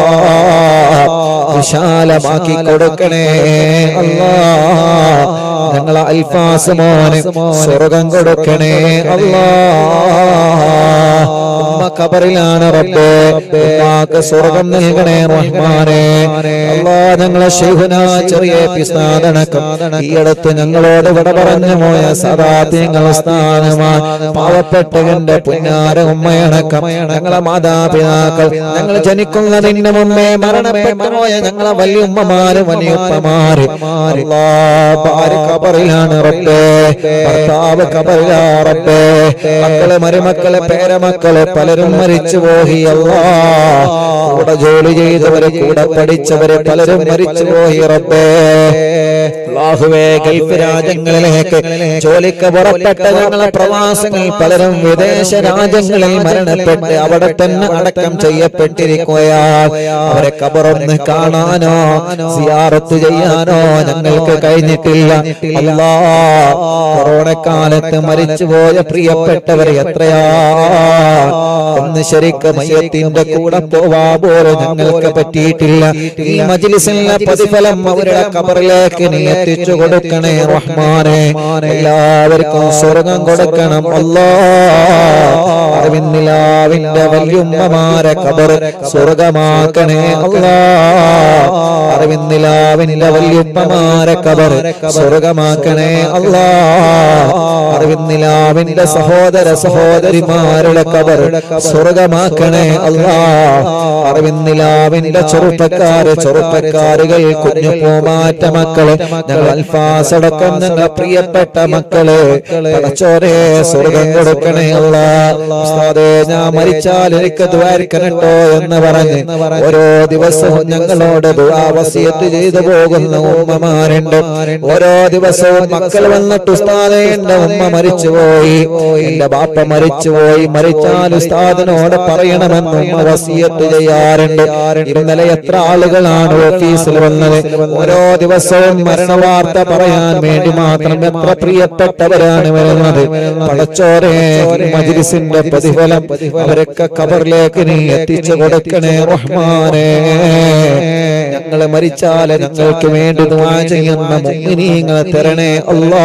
വിശാലമാക്കി കൊടുക്കണേ അല്ലാ ഞങ്ങളെ അൽഫാസ് മോന് സ്വർഗം കൊടുക്കണേ അല്ലാ ഉമ്മ ഖബറിലാണ് റബ്ബേ ഉമ്മാക്ക് സ്വർഗം നൽകണേ റഹ്മാനെ അല്ലാ ഞങ്ങളെ ശൈഖുന ചെറിയ പിസ്താദണക്കം ഈ അടുത്ത് ഞങ്ങളോട് വിട പറഞ്ഞു പോയ സദാത്യങ്ങൾ സ്ഥാനമാ പാവപ്പെട്ട എന്റെ പുന്നാര ഉമ്മയണക്കം ഞങ്ങളെ മാതാപിതാക്കൾ ഞങ്ങൾ ജനിക്കുന്നതിന് മുമ്പേ മരണപ്പെട്ടു പോയ ഞങ്ങളെ വലിയ ഉമ്മമാര് വലിയ ഉപ്പമാര് അല്ലാ ഭാര്യ കബറിലാണ് റബ്ബേ ഭർത്താവ് കബറിലാ റബ്ബേ മക്കള് മരുമക്കള് പേരമക്കള് പലരും മരിച്ചു പോയി അല്ലാ കൂടെ ജോലി ചെയ്തവര് കൂടെ പഠിച്ചവര് പലരും മരിച്ചു പോയി റബ്ബേ അല്ലാഹുവേ ഗൾഫ് രാജ്യങ്ങളിലേക്ക് ജോലിക്ക് പുറപ്പെട്ട ഞങ്ങളെ പ്രവാസങ്ങൾ പലരും വിദേശ രാജ്യങ്ങളിൽ മരണപ്പെട്ട് അവിടെ തന്നെ അടക്കം ചെയ്യപ്പെട്ടിരിക്കുകയാണ് അവരെ കബറൊന്ന് കാണാനോ സിയാറത്ത് ചെയ്യാനോ ഞങ്ങൾക്ക് കഴിഞ്ഞിട്ടില്ല അല്ലാ കൊറോണ കാലത്ത് മരിച്ചുപോയ പ്രിയപ്പെട്ടവർ എത്രയാ ഒന്ന് ശരിക്ക് മയത്തിന്റെ കൂടെ പോവാ പോലും ഞങ്ങൾക്ക് പറ്റിയിട്ടില്ല ഈ മജിലിസിലെ പ്രതിഫലം അവരുടെ കബറിലേക്ക് നീ എത്തിച്ചു കൊടുക്കണേ റഹ്മാനെ എല്ലാവർക്കും സ്വർഗം കൊടുക്കണം അല്ലാ അറിവിന്നിലാവിന്റെ വല്യുമ്മമാരെ കബർ സ്വർഗമാക്കണേ അല്ലാ അറിവിന്നിലാവിന്റെ വല്യുമ്മമാരെ കബർ സ്വർഗമാക്കണേ അല്ലാ അറിവിന്നിലാവിന്റെ സഹോദര സഹോദരിമാരുടെ കബർ സ്വർഗമാക്കണേ അല്ലാ അറിവിന്നിലാവിന്റെ ചെറുപ്പക്കാര് ചെറുപ്പക്കാരുകൾ കുഞ്ഞു പൂമാറ്റ മക്കള് ഞങ്ങൾ അൽഫാസടക്കം ഞങ്ങൾ പ്രിയപ്പെട്ട മക്കള് പടച്ചോരെ സ്വർഗം കൊടുക്കണേ അല്ലാ ഉസ്താദേ ഞാൻ മരിച്ചാൽ എനിക്ക് ദ്വാരിക്കണട്ടോ എന്ന് പറഞ്ഞ് ഓരോ ദിവസവും ഞങ്ങളോട് ദുആവസിയത്ത് ചെയ്തു പോകുന്ന ഉമ്മമാരുണ്ട് ഓരോ ദിവസവും മക്കൾ വന്നിട്ട് ഉസ്താദേ എന്റെ ഉമ്മ മരിച്ചുപോയി എന്റെ ബാപ്പ മരിച്ചുപോയി മരിച്ചാൽ ഉസ്താദിനോട് പറയണമെന്ന് ഉമ്മ വസിയത്ത് ചെയ്യാറുണ്ട് ഇന്നലെ എത്ര ആളുകളാണ് ഓഫീസിൽ വന്നത് ഓരോ ദിവസവും മരണവാർത്ത പറയാൻ വേണ്ടി മാത്രം എത്ര പ്രിയപ്പെട്ടവരാണ് വരുന്നത് പടച്ചോരെ ഈ മജ്ലിസിന്റെ പ്രതിഫലം അവരൊക്കെ കബറിലേക്ക് നീ എത്തിച്ചു കൊടുക്കണേ റഹ്മാനെ ഞങ്ങൾ മരിച്ചാൽ ഞങ്ങൾക്ക് വേണ്ടി ദുആ ചെയ്യുന്ന മുഅ്മിനീങ്ങളെ തരണേ അല്ലാ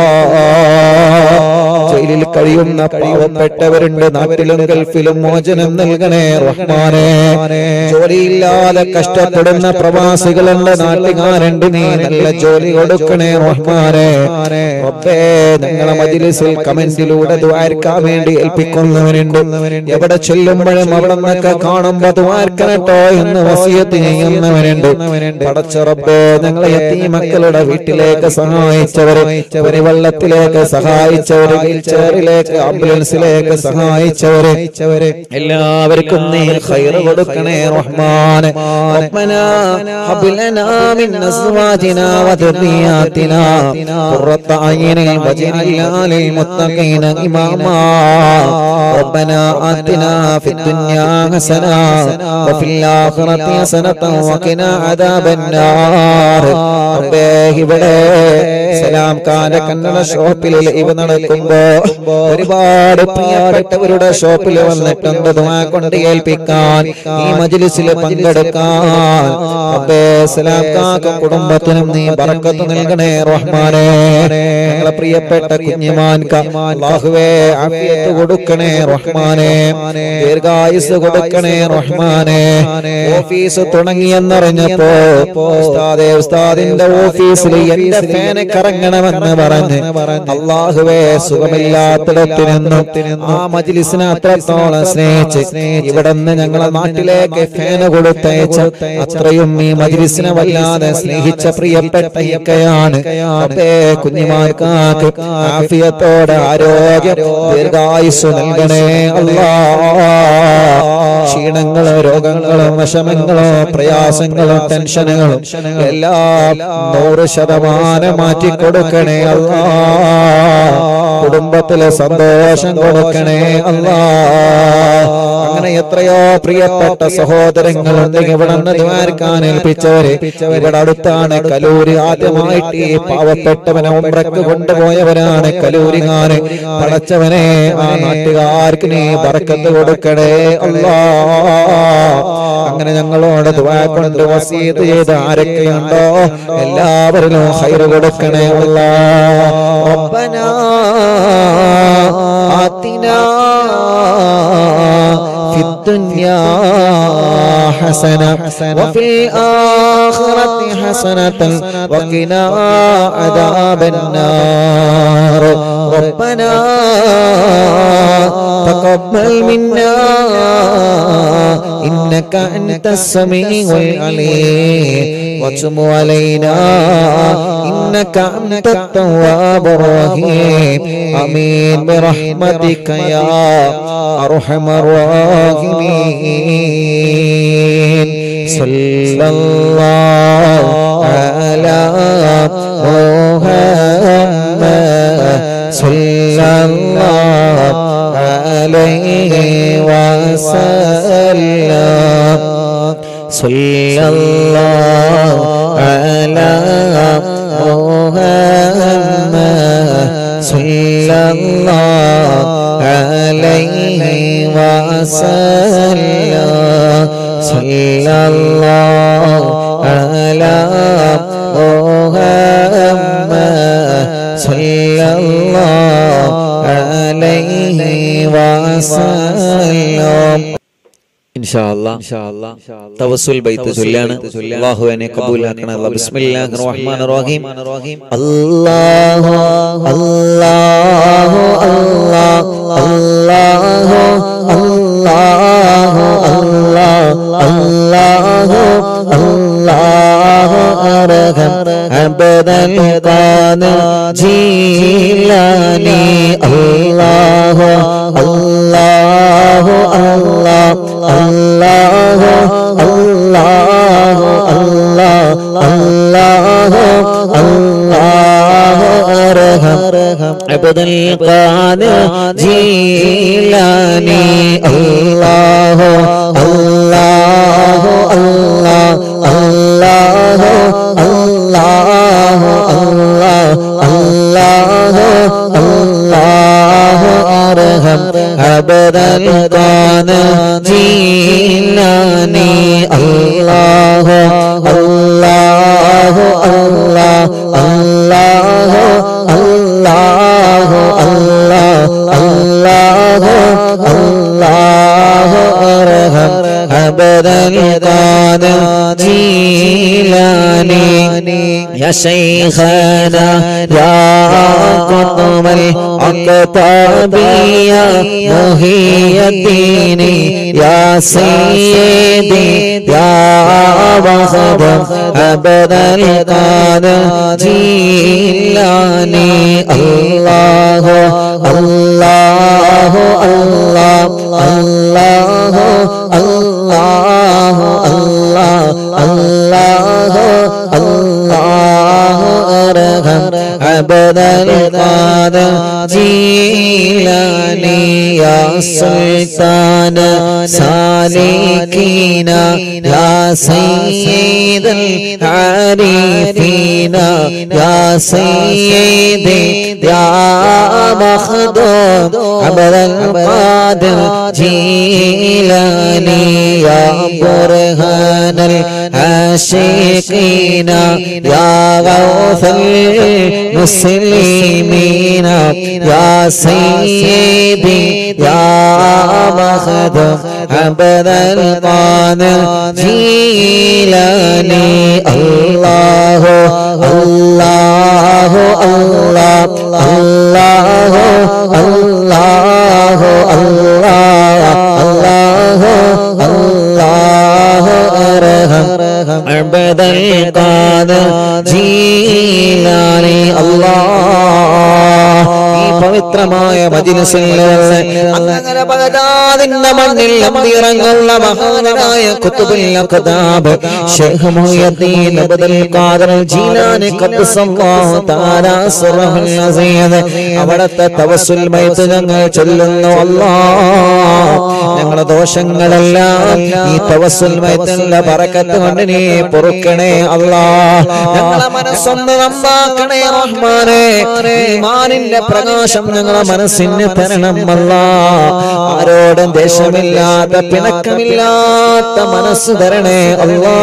ജയിലിൽ കഴിയുന്ന പാവപ്പെട്ടവരുണ്ട് നാട്ടിലും ഗൾഫിലും മോചനം നൽകണേ റഹ്മാനെ ജോലിയില്ലാതെ കഷ്ടപ്പെടുന്ന പ്രവാസികളുണ്ട് നാട്ടുകാരുണ്ട് നീ നല്ല ജോലി കൊടുക്കണേ റഹ്മാനെ റബ്ബേ ഞങ്ങളെ മജിലിസിൽ കമന്റിലൂടെ ദ്വാരക്കാൻ വേണ്ടി ഏൽപ്പിക്കുന്നവരുണ്ട് എവിടെ ചെല്ലുമ്പോഴും അവിടെ നിന്നൊക്കെ കാണുമ്പോ ദ്വാരക്കനട്ടോ എന്ന് വസിയത്ത് ചെയ്യുന്നവരുണ്ട് പടച്ച റബ്ബേ ഞങ്ങളെ എത്തി മക്കളുടെ വീട്ടിലേക്ക് സഹായിച്ചവര് വെള്ളത്തിലേക്ക് സഹായിച്ചവര് വീൽചെയറിലേക്ക് ആംബുലൻസിലേക്ക് സഹായിച്ചവര് എല്ലാവർക്കും നീ ഖൈർ കൊടുക്കണേ റഹ്മാൻ ربنا هب لنا من ازواجنا وذرياتنا قرة اعين واجعلنا للمتقين اماما ربنا آتنا في الدنيا حسنة وفي الآخرة حسنة وقنا عذاب النار റബ്ബേ ഇവിടെ സലാം കാല കന്നഡ ഷോപ്പിൽ ഇവ നടക്കുമ്പോ ഒരുപാട് പ്രിയപ്പെട്ടവരുടെ ഷോപ്പിൽ വന്നിട്ടുണ്ട് ദുആ കൊണ്ട് ഏൽപ്പിക്കാൻ ഈ മജ്ലിസിൽ പങ്കെടുക്കാൻ റബ്ബേ സലാം കാക്ക കുടുംബത്തിനും നീ ബറക്കത്ത് നൽകണേ റഹ്മാനേ ഞങ്ങളെ പ്രിയപ്പെട്ട കുഞ്ഞിമാൻക അല്ലാഹുവേ ആഫിയത്ത് കൊടുക്കണേ റഹ്മാനേ ദീർഘായുസ് കൊടുക്കണേ റഹ്മാനേ ഓഫീസ് തുടങ്ങിയെന്നറിഞ്ഞപ്പോ ഉസ്താദേ ഉസ്താദിന്റെ ഓഫീസിൽ എന്റെ ഫാന് കറങ്ങണമെന്ന് പറഞ്ഞ് അള്ളാഹുവേ സുഖമില്ലാത്തിടത്ത് നിന്നും ആ മജ്ലിസിനെ അത്രത്തോളം സ്നേഹിച്ച് ഇവിടെ നിന്ന് ഞങ്ങളെ നാട്ടിലേക്ക് ഫാന് കൊടുത്തയച്ച അത്രയും ഈ മജ്ലിസിനെ വല്ലാതെ സ്നേഹിച്ച പ്രിയപ്പെട്ട ഇക്കയാണ് അപ്പേ കുഞ്ഞുമാർക്കാക്ക് ആഫിയത്തോടെ ആരോഗ്യം ദീർഘായുസ് നൽകണേ അല്ലാ ക്ഷീണങ്ങളോ രോഗങ്ങളോ വിഷമങ്ങളോ പ്രയാസങ്ങളോ ടെൻഷനുകളും എല്ലാം നൂറ് ശതമാനം മാറ്റി കൊടുക്കണേ അല്ലാ കുടുംബത്തിലെ സന്തോഷം കൊടുക്കണേ അല്ലാ അങ്ങനെ എത്രയോ പ്രിയപ്പെട്ട സഹോദരങ്ങളുണ്ട് ഇവിടെ നിന്ന് ദ്വാരക്കാൻ ഏൽപ്പിച്ചവര് ഇവിടെ അടുത്താണ് കലൂരി ആദ്യമായിട്ട് ഈ പാവപ്പെട്ടവനെ ഉംറക്ക് കൊണ്ടുപോയവരാണ് കലൂരികാര് പടച്ചവനെ ആ നാട്ടുകാർക്ക് നീ ബറക്കത്ത് കൊടുക്കണേ അല്ലാ അങ്ങനെ ഞങ്ങളോട് ദ്വാ കൊണ്ട് വസീത് ചെയ്ത് ആരൊക്കെയുണ്ടോ എല്ലാവരിലും ഹൈറ് കൊടുക്കണേ അല്ലാ ربنا آتنا في الدنيا حسنة وفي الآخرة حسنة وقنا عذاب النار ربنا تقبل منا إنك أنت السميع العليم وتب علينا إنك أنت التواب الرحيم آمين برحمتك يا أرحم الراحمين صلى الله على محمد صلى الله عليه وسلم صلى الله على محمد صلى الله عليه وسلم صلى الله على محمد صلى الله عليه وسلم തവസുൽ ബൈത്ത് ചൊല്ലാണ് അല്ലാഹു എന്നെ കബൂലാക്കണമല്ല ബിസ്മില്ലാഹിർ റഹ്മാനിർ റഹീം അല്ലാഹു അല്ലാഹു അല്ലാഹു അല്ലാഹു അല്ലാഹു അല്ലാഹു അല്ലാഹു അർഹം അബദൽ ഖാന ജീലാനി അല്ലാഹു അല്ലാഹു അല്ലാഹു അല്ലാഹു അല്ലാഹു അല്ലാഹു അല്ലാഹു അർഹം അബദൽ ഖാന ജീലാനി അല്ലാഹു അല്ലാഹു അല്ലാഹു അല്ലാഹു അല്ലാഹു അല്ലാഹു അല്ലാഹു അർഹം അബദൽ ഖാന ജീലാനി അല്ലാഹു അല്ലാഹു അല്ലാഹു അല്ലാഹു അല്ലാഹു അല്ലാഹു അല്ലാഹു അർഹം അബദൽ ഖാന ജീലാനി يا شيخنا يا قطب الأقطاب يا محي الدين يا سيدي يا وخب أبدا القاد جيلاني الله الله الله الله الله الله الله الله أرحم عبد القادر جيلاني يا سلطان سالكين يا سيد العارفين يا سيدي يا مخدوم عبد القادر جيلاني يا برهان العاشقين يا غوث المسلمين يا سيدي يا مخدوم عبد القادر جيلاني الله الله الله الله الله الله الله الله أرحم عبد القادر جيلاني الله ഈ പവിത്രമായ മജിലിസിൽ അങ്ങനെ ബഗ്ദാദിന്റെ മണ്ണിൽ അമ്പിറങ്ങുള്ള മഹാനായ കുത്തുബുൽ അഖ്താബ് ശൈഖ് മുഹയ്യദ്ദീൻ അബ്ദുൽ ഖാദിർ ജീലാനി ഖദ്ദസല്ലാഹു തആല സിറഹുൽ അസീദ് അവിടത്തെ തവസ്സുൽ ബൈത്ത് ഞങ്ങൾ ചൊല്ലുന്നു അല്ലാഹ് ഞങ്ങളുടെ ദോഷങ്ങളെല്ലാം ഈ തവസ്സുൽ ബൈത്തിന്റെ ബറക്കത്ത് കൊണ്ട് നീ പൊറുക്കണേ അല്ലാഹ് ഞങ്ങളെ മനസ്സൊന്ന് നന്നാക്കണേ റഹ്മാനേ ഈമാനിന്റെ പ്രകാശം ഞങ്ങളെ മനസ്സിൽ മനസ്സിന് തരണം അല്ല ആരോടും ദേഷ്യമില്ലാത്ത പിണക്കമില്ലാത്ത മനസ്സ് തരണേ അല്ലാ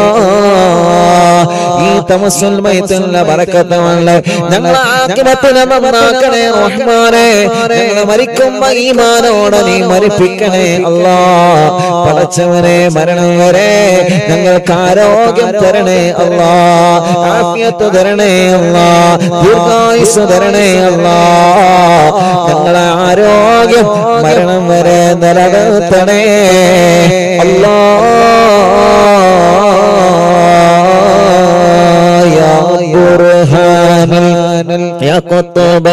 ഈ തമസ്സുൽ മൈത്തുള്ള ബറക്കത്തുള്ള ഞങ്ങൾ ആക്കിമത്തിനെ നന്നാക്കണേ റഹ്മാനെ ഞങ്ങൾ മരിക്കുമ്പോ ഈമാനോടെ നീ മരിപ്പിക്കണേ അല്ലാ പടച്ചവനെ മരണം വരെ ഞങ്ങൾക്ക് ആരോഗ്യം തരണേ അല്ലാ ആഫിയത്ത് തരണേ അല്ലാ ദീർഘായുസ് തരണേ അല്ലാ ഞങ്ങളെ ആരോഗ്യം മരണം വരെ നിലനിർത്തണേ അല്ലാ يا برهان يا قطب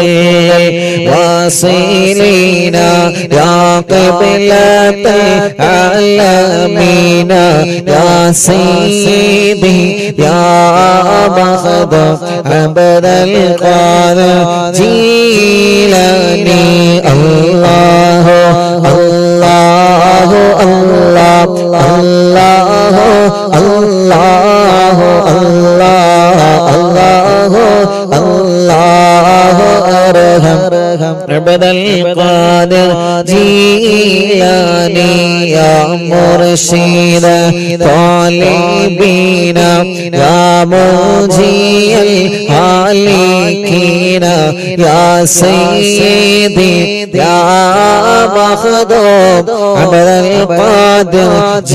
الواصلين يا قبلة العالمين يا سيدي يا مخد عبد القادر جيلاني الله الله الله الله الله الله الله الله أرحم عبد القادر جيلاني يا مرشد طالبين يا موجي الهالكين يا سيدي يا مخدوم عبد القادر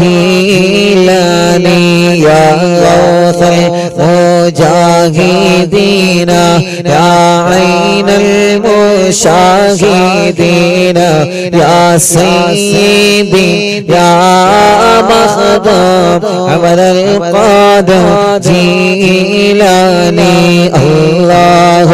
جيلاني يا غوث المجاهدين يا عين المشاهدين يا سيدي يا مخدوم عبد القادر جيلاني الله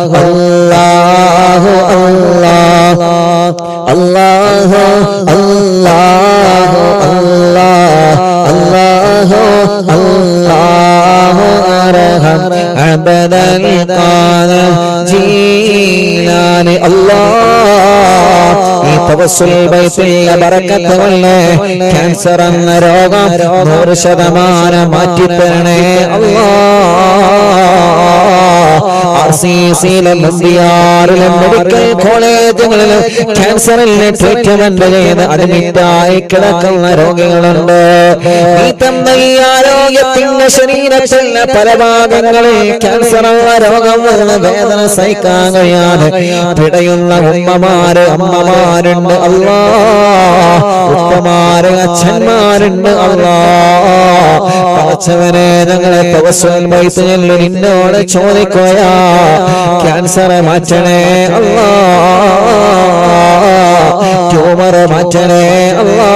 الله الله الله الله الله الله الله أرحم عبد القادر جيلاني الله ഈ തവസ്സുൽ ബൈത്തുള്ള ബറക്കത്തുകളെ ക്യാൻസർ എന്ന രോഗം നൂറ് ശതമാനം മാറ്റിത്തരണേ അല്ലാ ആർ സി സിയിലും മുമ്പിയാറിലും മെഡിക്കൽ കോളേജുകളിലും ക്യാൻസറിന് ട്രീറ്റ്മെന്റ് ചെയ്ത് അഡ്മിറ്റായി കിടക്കുന്ന രോഗികളുണ്ട് ഈ തന്ന ഈ ആരോഗ്യത്തിന്റെ ശരീരത്തിലെ പല ഭാഗങ്ങളിൽ ക്യാൻസർ എന്ന രോഗം വന്ന് വേദന സഹിക്കാൻ കഴിയാതെ പിടയുന്ന ഉമ്മമാര് അമ്മമാരുണ്ട് അല്ലാ ഉപ്പമാര് അച്ഛന്മാരുണ്ട് അല്ലാ പടച്ചവനെ ഞങ്ങളെ തവസ്വൽ വൈദ്യനിൽ നിന്നോട് ചോദിക്കുകയാ ക്യാൻസർ മാറ്റണേ അല്ലാ ട്യൂമർ മാറ്റണേ അല്ലാ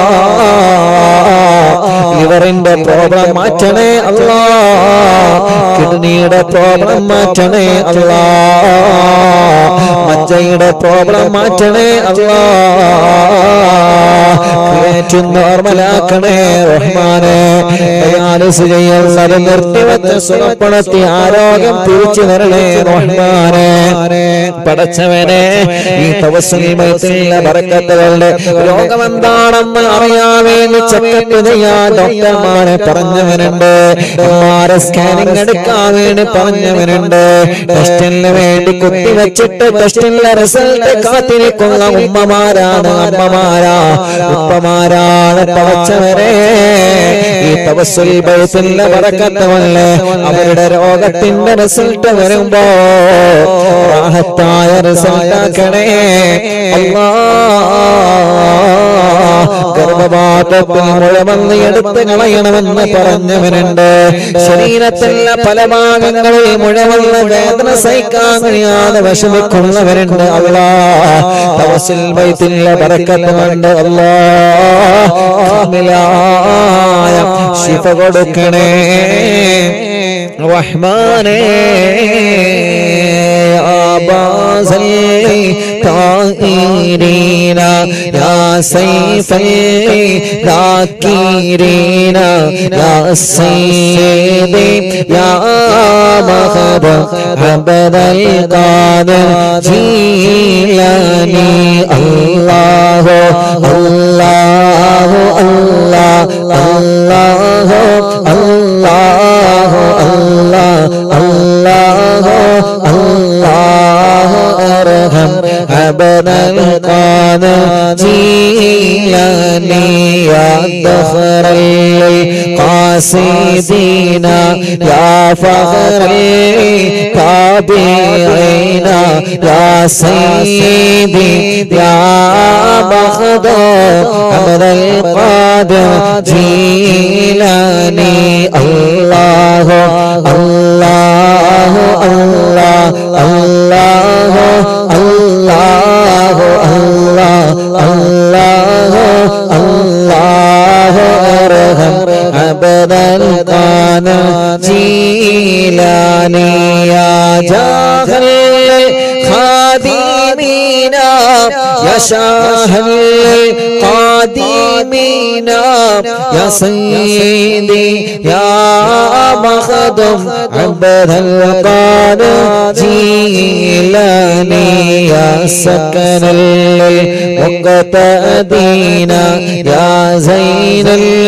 ലിവറിന്റെ പ്രോബ്ലം മാറ്റണേ അല്ലാ കിഡ്നിയുടെ പ്രോബ്ലം മാറ്റണേ അല്ലാ മജ്ജയുടെ പ്രോബ്ലം മാറ്റണേ അല്ലാ ക്രിയേറ്റ് നോർമലാക്കണേ റഹ്മാനെ ഡയാലിസ് ചെയ്യുന്നത് നിർത്തിവെച്ച് സുഖപ്പെടുത്തി ആരോഗ്യം തിരിച്ചു തരണേ റഹ്മാനെ പടച്ചവനെ ഈ തവസ്സുൽമയത്തിലുള്ള ബറക്കത്തുകളുടെ രോഗം എന്താണെന്ന് അറിയാൻ വേണ്ടി ചെക്കപ്പ് ചെയ്യാൻ ഡോക്ടർമാരെ പറഞ്ഞവനുണ്ട് മാരെ സ്കാനിങ് എടുക്കാൻ വേണ്ടി പറഞ്ഞവനുണ്ട് ടെസ്റ്റിന് വേണ്ടി കുത്തിവെച്ചിട്ട് ടെസ്റ്റിന്റെ റിസൾട്ട് കാത്തിരിക്കുന്ന ഉമ്മമാരാണ് അമ്മമാരാ ഉപ്പമാരാണ് പടച്ചവരെ ഈ തവസ്സുൽ ബൈത്തുള്ള ബറക്കത്തുകളെ അവരുടെ രോഗത്തിന്റെ റിസൾട്ട് വരുമ്പോ റാഹത്തായ റിസൾട്ട് ആക്കണേ അല്ലാ ഗർഭപാത്രത്തിൽ മുഴവന്ന് എടുത്ത് കളയണമെന്ന് പറഞ്ഞവനുണ്ട് ശരീരത്തിലെ പല ഭാഗങ്ങളിൽ മുഴവന്ന് വേദന സഹിക്കാൻ കഴിയാതെ വിഷമിക്കുന്നവരുണ്ട് അല്ലാ തവസിൽ വൈത്തിലെ ബറക്കത്തുണ്ട് അല്ലാ കാമിലായ ശിഫ കൊടുക്കണേ റഹ്മാനേ باز الطائرين يا سيف الذاكرين يا سيدي يا مخد عبد القادر جيلاني الله الله الله الله الله الله الله الله أرحم أبدا القادر جيلاني يا دخر القاصدين يا فخر الكابرين يا سيدي يا مخدوم أبدا القادر جيلاني الله الله الله الله الله الله الله الله أرحم أبدا القادر جيلاني يا جاهل الخادمين يا شاه القادمين يا سيدي يا مخدم عبد القادر جيلاني يا سكن المقتدين يا زين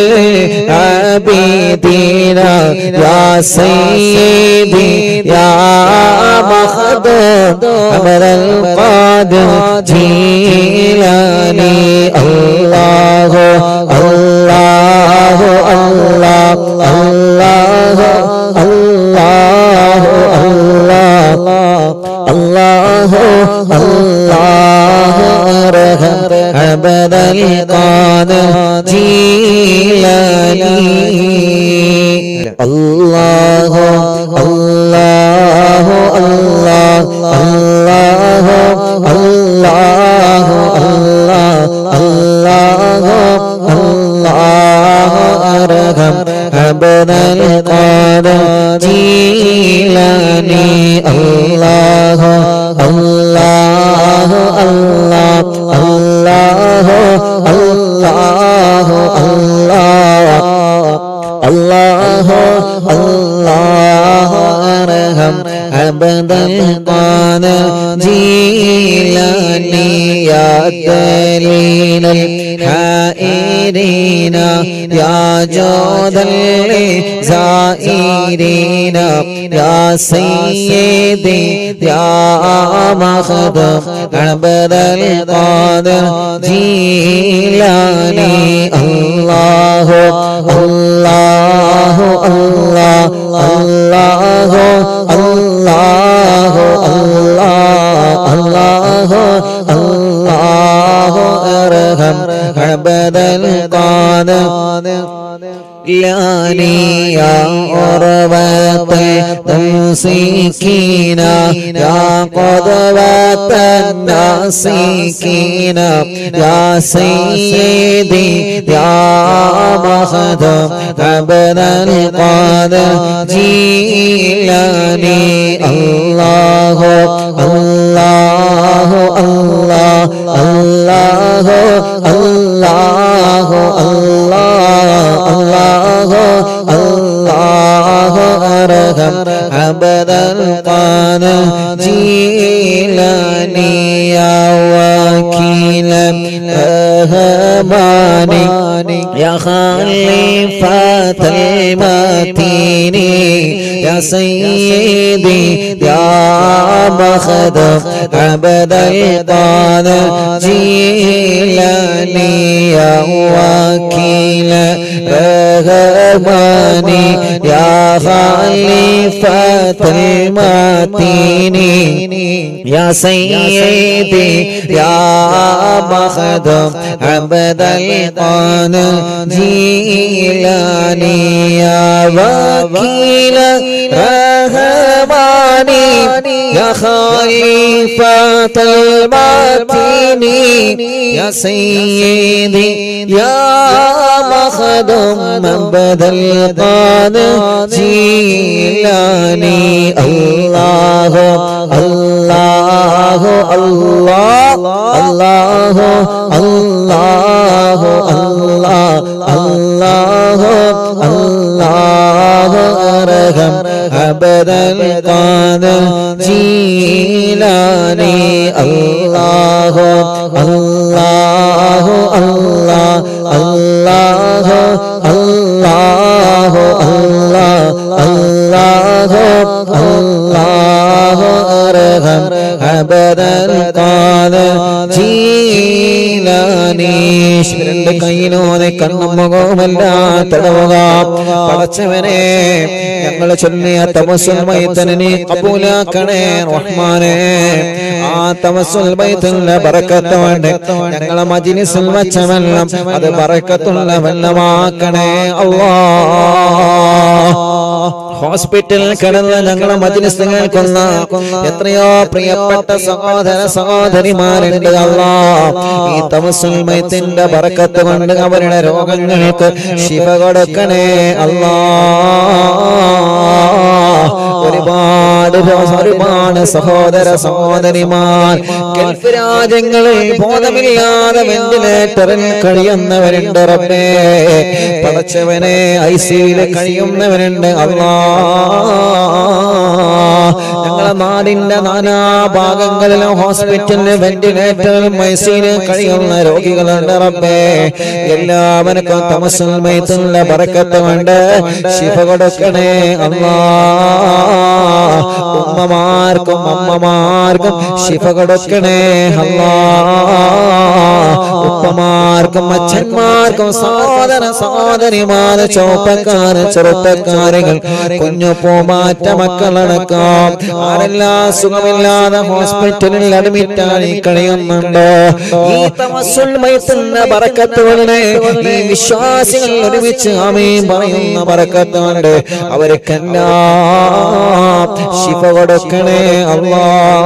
العابدين يا سيدي يا مخدوم عبد القادر جيلاني الله الله الله الله الله الله الله الله أرحم عبد القادر جيلاني الله الله الله الله الله الله الله الله أرحم عبد القادر جيلاني الله الله الله الله الله الله الله الله أرحم عبد القادر جيلاني يا دليل الحائرين يا جود الزائرين يا سيدي يا مخدوم عبد القادر جيلاني الله الله الله الله الله الله الله الله أرحم عبد القادر لاني يا عربة المسكين يا قدوة الناسكين يا سيدي يا مخدوم عبد القادر جيلاني الله الله الله الله الله الله الله الله أرحم عبد القادر جيلاني يا وكيل الرحمن يا خليفة المتين يا سيدي يا مخدوم عبد القادر جيلاني يا وكيل الرحمن يا خليفة المتين يا سيدي يا مخدوم عبد القادر جيلاني يا وكيل رحماني يا خليفة المتين يا سيدي يا مخدوم عبد القادر جيلاني الله الله الله الله الله الله الله الله أرحم عبد القادر جيلاني الله الله الله الله الله الله الله الله أرحم عبد القادر ജീലാനി രണ്ട് കൈനോനെ കണ്ണും മുഖവുമെല്ലാം തടവുക പടച്ചവനെ ഞങ്ങൾ ചൊല്ലിയ തമസുൽ മൈത്തനെ കബൂലാക്കണേ റഹ്മാനെ ആ തമസുൽ മൈത്തന്റെ ബറക്കത്ത് വേണ്ട ഞങ്ങളെ മജിലിസിൽ വച്ച വെള്ളം അത് ബറക്കത്തുള്ള വെള്ളമാക്കണേ അല്ലാ ഹോസ്പിറ്റലിൽ കിടന്ന് ഞങ്ങളെ മജിലിസ് കേൾക്കുന്ന എത്രയോ പ്രിയപ്പെട്ട സഹോദര സഹോദരിമാരുണ്ട് അല്ലാ ഈ തമസുൽ മൈത്തിന്റെ ബറക്കത്ത് കൊണ്ട് അവരുടെ രോഗങ്ങൾക്ക് ശിവ കൊടുക്കണേ അല്ലാ ഒരുപാട് രോ- ഒരുപാട് സഹോദര സഹോദരിമാർ ഗൾഫ് രാജ്യങ്ങളിൽ ബോധമില്ലാതെ വെന്റിലേറ്ററിൽ കഴിയുന്നവരുണ്ട് റബ്ബേ പടച്ചവനെ ഐ സിയിൽ കഴിയുന്നവരുണ്ട് അല്ലാ ഞങ്ങളെ നാടിന്റെ നാനാ ഭാഗങ്ങളിലും ഹോസ്പിറ്റലിൽ വെന്റിലേറ്ററിൽ മൈസീന് കഴിയുന്ന രോഗികളുണ്ട് റബ്ബേ എല്ലാവർക്കും തമസുൽ മൈത്തുള്ള ബറക്കത്ത് കൊണ്ട് ശിഫ കൊടുക്കണേ അല്ലാ ഉമ്മമാർക്കും അമ്മമാർക്കും ശിഫ കൊടുക്കണേ അല്ലാ ഉപ്പമാർക്കും അച്ഛന്മാർക്കും സഹോദര സഹോദരിമാര് ചോപ്പക്കാര് ചെറുപ്പക്കാരുകൾ കുഞ്ഞു പൂമാറ്റ മക്കളടക്കം ആരെല്ലാം സുഖമില്ലാതെ ഹോസ്പിറ്റലിൽ അഡ്മിറ്റായി കഴിയുന്നുണ്ട് ഈ തമസ്സുൽ മൈത്തുന്ന ബറക്കത്തുകളെ ഈ വിശ്വാസികൾ ഒരുമിച്ച് ആമീൻ പറയുന്ന ബറക്കത്തുണ്ട് അവർക്കെല്ലാം ശിഫ കൊടുക്കണേ അല്ലാ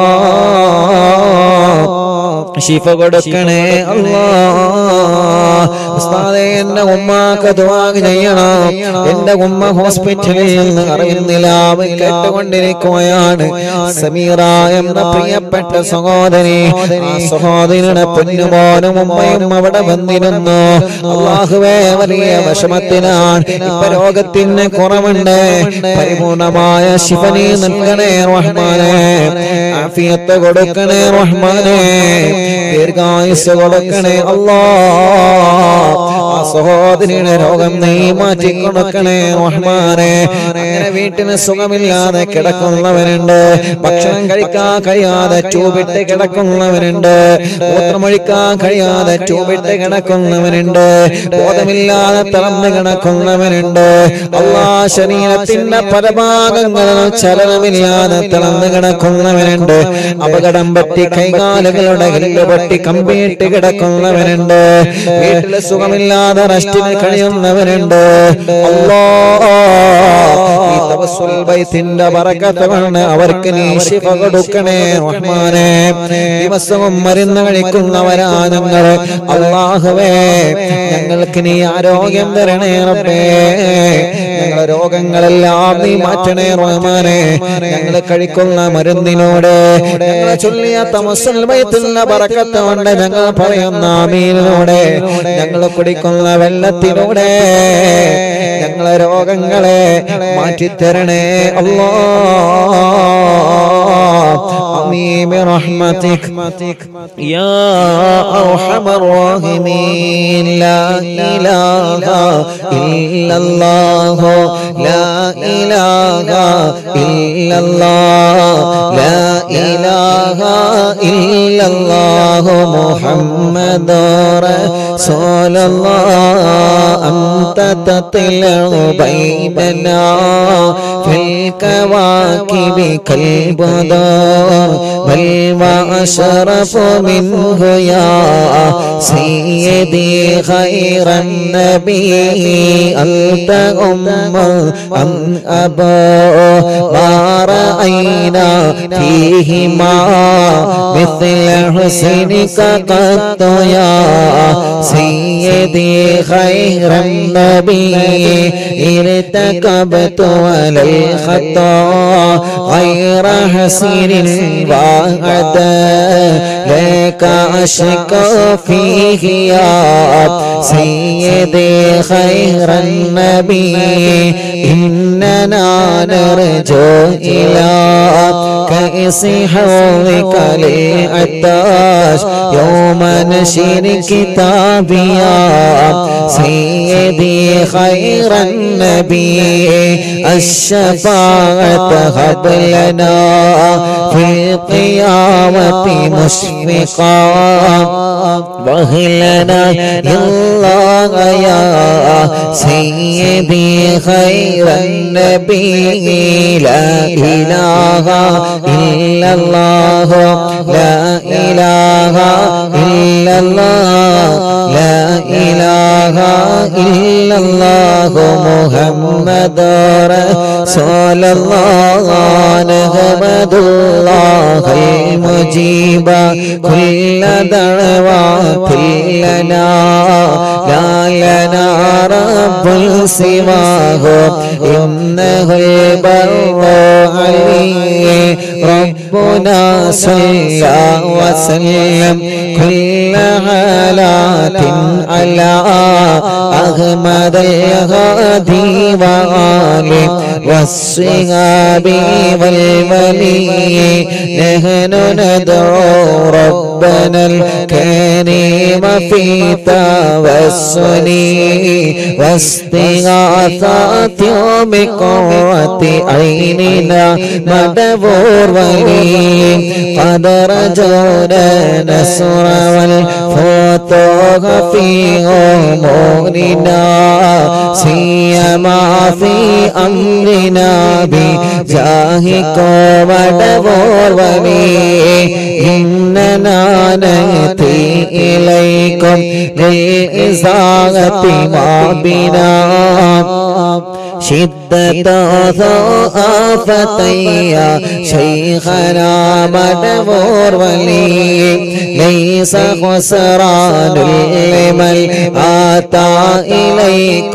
ശിഫ കൊടുക്കണേ അല്ലാ ഉസ്താദേ എന്റെ ഉമ്മാക്ക് ദുആ ചെയ്യണം എന്റെ ഉമ്മ ഹോസ്പിറ്റലിൽ നിന്ന് അറിയുന്നില്ലാവ് കേട്ടുകൊണ്ടിരിക്കുകയാണ് സമീറ എന്ന പ്രിയപ്പെട്ട സഹോദരി ആ സഹോദരിയുടെ പൊന്നുമോനും ഉമ്മയും അവിടെ വന്നിരുന്നു അള്ളാഹുവേ വലിയ വിഷമത്തിലാണ് ഇപ്പൊ രോഗത്തിന് കുറവുണ്ട് പരിപൂർണമായ ശിവനി നൽകണേ റഹ്മാനെ ആഫിയത്ത് കൊടുക്കണേ റഹ്മാനെ ദീർഘായുസ് കൊടുക്കണേ അല്ലാ ആ സഹോദരിയുടെ രോഗം നീ മാറ്റി കൊടുക്കണേ റഹ്മാനെ അങ്ങനെ വീട്ടിന് സുഖമില്ലാതെ കിടക്കുന്നവരുണ്ട് ഭക്ഷണം കഴിക്കാൻ കഴിയാതെ ട്യൂബിട്ട് കിടക്കുന്നവരുണ്ട് മൂത്രമൊഴിക്കാൻ കഴിയാതെ ട്യൂബിട്ട് കിടക്കുന്നവരുണ്ട് ബോധമില്ലാതെ തളർന്ന് കിടക്കുന്നവരുണ്ട് അള്ളാ ശരീരത്തിന്റെ പല ഭാഗങ്ങളും ചലനമില്ലാതെ തളർന്ന് കിടക്കുന്നവരുണ്ട് അപകടം പറ്റി കൈകാലുകളുടെ എല്ല് പൊട്ടി കമ്പിയിട്ട് കിടക്കുന്നവരുണ്ട് വീട്ടിൽ സുഖമില്ലാതെ റെസ്റ്റിന് കഴിയുന്നവരുണ്ട് അല്ലാ ഈ തവസ്സുൽ ബൈത്തിന്റെ ബറക്കത്ത് കൊണ്ട് അവർക്ക് നീ ശിഫ കൊടുക്കണേ റഹ്മാനെ ദിവസവും മരുന്ന് കഴിക്കുന്നവരാ ഞങ്ങൾ അള്ളാഹുവേ ഞങ്ങൾക്ക് നീ ആരോഗ്യം തരണേ റബ്ബേ ഞങ്ങളെ രോഗങ്ങളെല്ലാം നീ മാറ്റണേ റഹ്മാനെ ഞങ്ങൾ കഴിക്കുന്ന മരുന്നിനോട് ഞങ്ങളെ ചൊല്ലിയ തമസ്സുൽ ബൈത്തുള്ള ബറക്കത്ത് കൊണ്ട് ഞങ്ങൾ പറയുന്ന ആമീനിലൂടെ ഞങ്ങൾ കുടിക്കുന്ന വെള്ളത്തിലൂടെ ഞങ്ങളെ രോഗങ്ങളെ മാറ്റിത്തരണേ അല്ലാ آمين برحمتك يا أرحم الراحمين لا إله إلا الله لا إله إلا الله لا إله إلا الله محمد رسول الله أنت تطلع بيننا في الكواكب كالبدر بل وأشرف منه يا سيدي خير النبي أنت أم أم أبا ما رأينا فيهما مثل حسنك قط يا سيدي خير النبي ارتكبت على الخطا غير حسير وعد لك أشكى فيه يا سيدي خير النبي إننا نرجو إلى كأس حوضك للعطاش يوم نشر كتابيا سيدي سيدي خير النبي الشفاعة هب لنا في القيامة مشفقا وهلنا الله يا سيدي خير النبي لا إله إلا الله لا إله إلا الله لا إله إلا الله محمد رسول الله نحمد الله المجيب كل دعوات لنا لا لنا رب سواه إنه البر علي ربنا صلى وسلم كل حالات على أحمد الهادي وآله والصحاب والولي نحن ندعو ربنا الكريم في توسل واستغاثات بقرة عيننا مدبور ولي قد رجونا نصر والفتوح في أمورنا سيما في أمرنا بجاهك مدبور ولي إننا نأتي إليكم للإزاغة ما بنا شدة آفتي شيخنا مدبور ولي ليس خسران لمن أتى إليك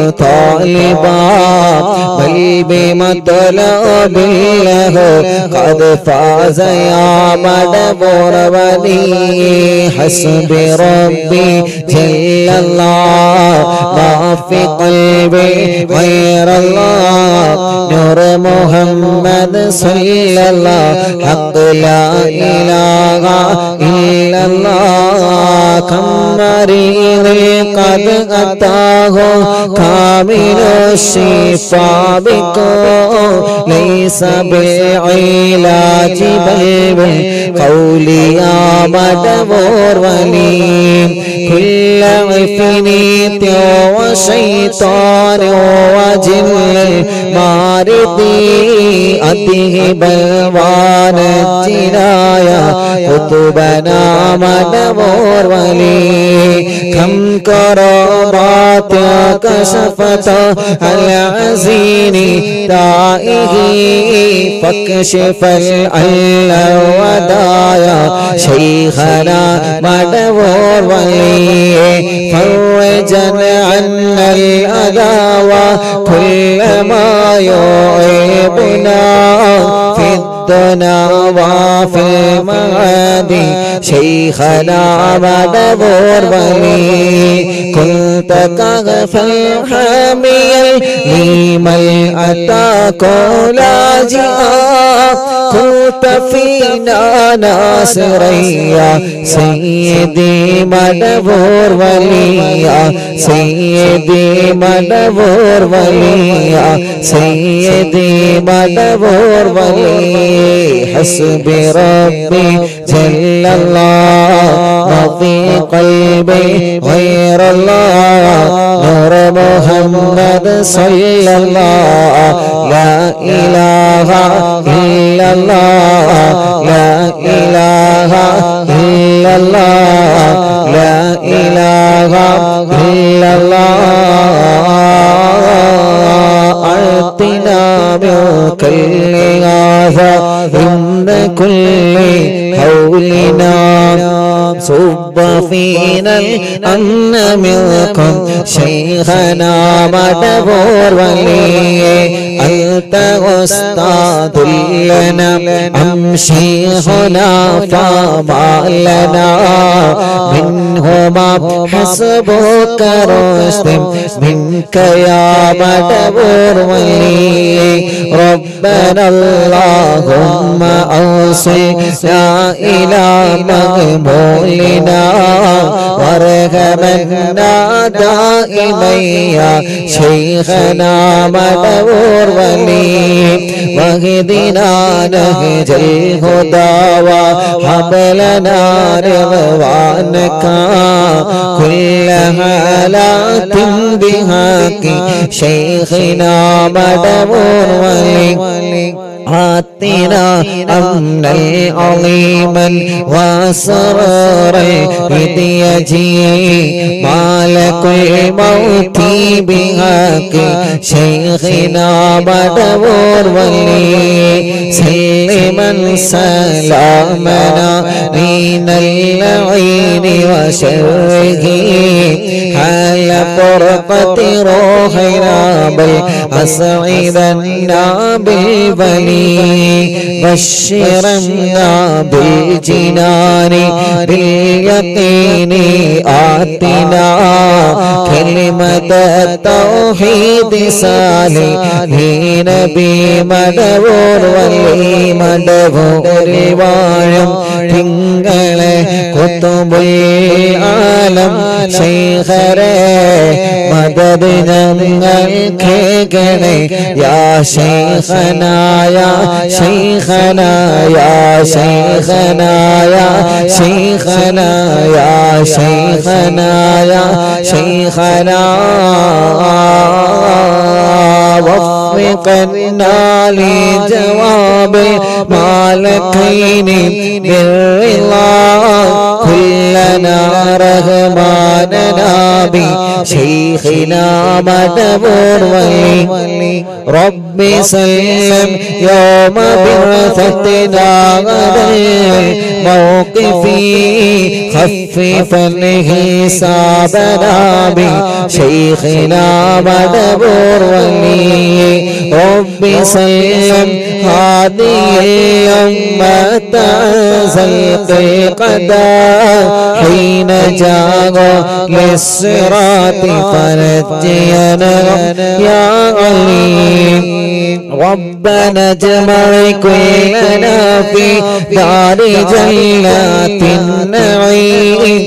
طالبا بل بمطلب له قد فاز يا مدبور ولي حسب ربي جل الله ما في قلبي غير الله نور محمد صلى الله حق لا إله إلا الله كم مريض قد أتاه كامل الشفاء بكم ليس بالعلاج بل بالقول يا مدبور ولي كل عفنيت وشيطان وجن المارضي أته بلوان الجنايا قطبنا مدبور ولي كم كرامات كشفت العزين دائه فاكشف العل ودايا شيخنا مدبور ولي فرجا عنا الأذى وكل ما يعيبنا في الدنا وفي المعاد شيخنا مدبور ولي كنت كغفا حاميا لمن أتاك لاجئا كنت فينا ناصريا سيدي مدبور وليا سيدي مدبور وليا سيدي مدبور ولي حسبي ربي جل الله ما في قلبي غير الله نور محمد صلى الله لا إله إلا الله لا إله إلا الله لا إله إلا الله أعطنا من كل هذا عند كل حولنا صب فينا الأمن منكم شيخنا مدبور ولي أنت أستاذ لنا أم شيخنا فما لنا منهما حسبك رشد منك يا مدبور ولي ربنا اللهم أوصلنا إلى مقبولنا وارحمنا دائما يا شيخنا مدور ولي واهدنا نهج الهدى وهب لنا رضوانك كل حالات بحق شيخنا مدور ولي آتنا أمنا عظيما وسرارا بديجي مالك الموت بحق شيخنا بدور ولي سلما سلامنا من العين وشره حال فرقة روحنا بل أسعدنا بالبلي بشرنا بالجنان باليقين آتنا كلمة التوحيد صالحين بمدور ولي مدور വാഴും തിങ്കളെ കുത്തുബുൽ ആലം ശൈഖരെ മദദ് ഞങ്ങൾ കേൾക്കണേ യാ ശൈഖനായ ശൈഖനായ ശൈഖനായ ശൈഖനായ ശൈഖനായ ശൈഖനാ وفقنا لجواب المالكين بالرضا كلنا رحماننا بشيخنا مدبور ولي رب سلم يوم بعثتنا غدا الموقف خففا حسابنا بشيخنا مدبور ولي رب سلم هذه الأمة زلق القدر حين جاءوا للصراط فنجينا يا عليم ربنا اجمع كلنا في دار جنات النعيم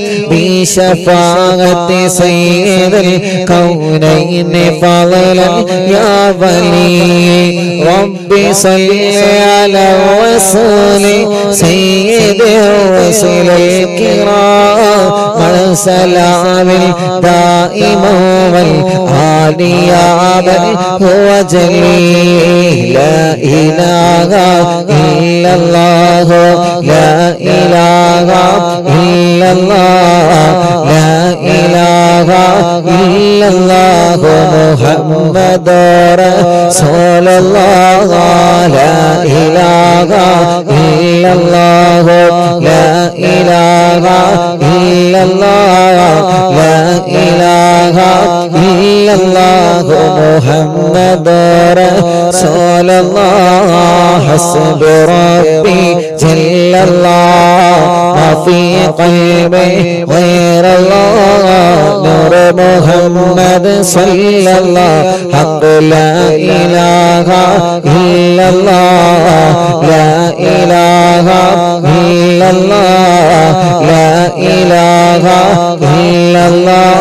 بشفاعة سيد الكونين فضلا يا ولي رب صل على الرسول سيد الرسل الكرام مع سلام دائم والآل يا من هو جليل لا إله إلا الله لا إله إلا الله لا إله إلا الله محمد رسول الله لا إله إلا الله لا إله إلا الله لا إله إلا الله محمد رسول الله حسب ربي جل الله ما في قلبي غير الله نور محمد صلى الله حق لا إله إلا الله لا إله إلا الله لا إله إلا الله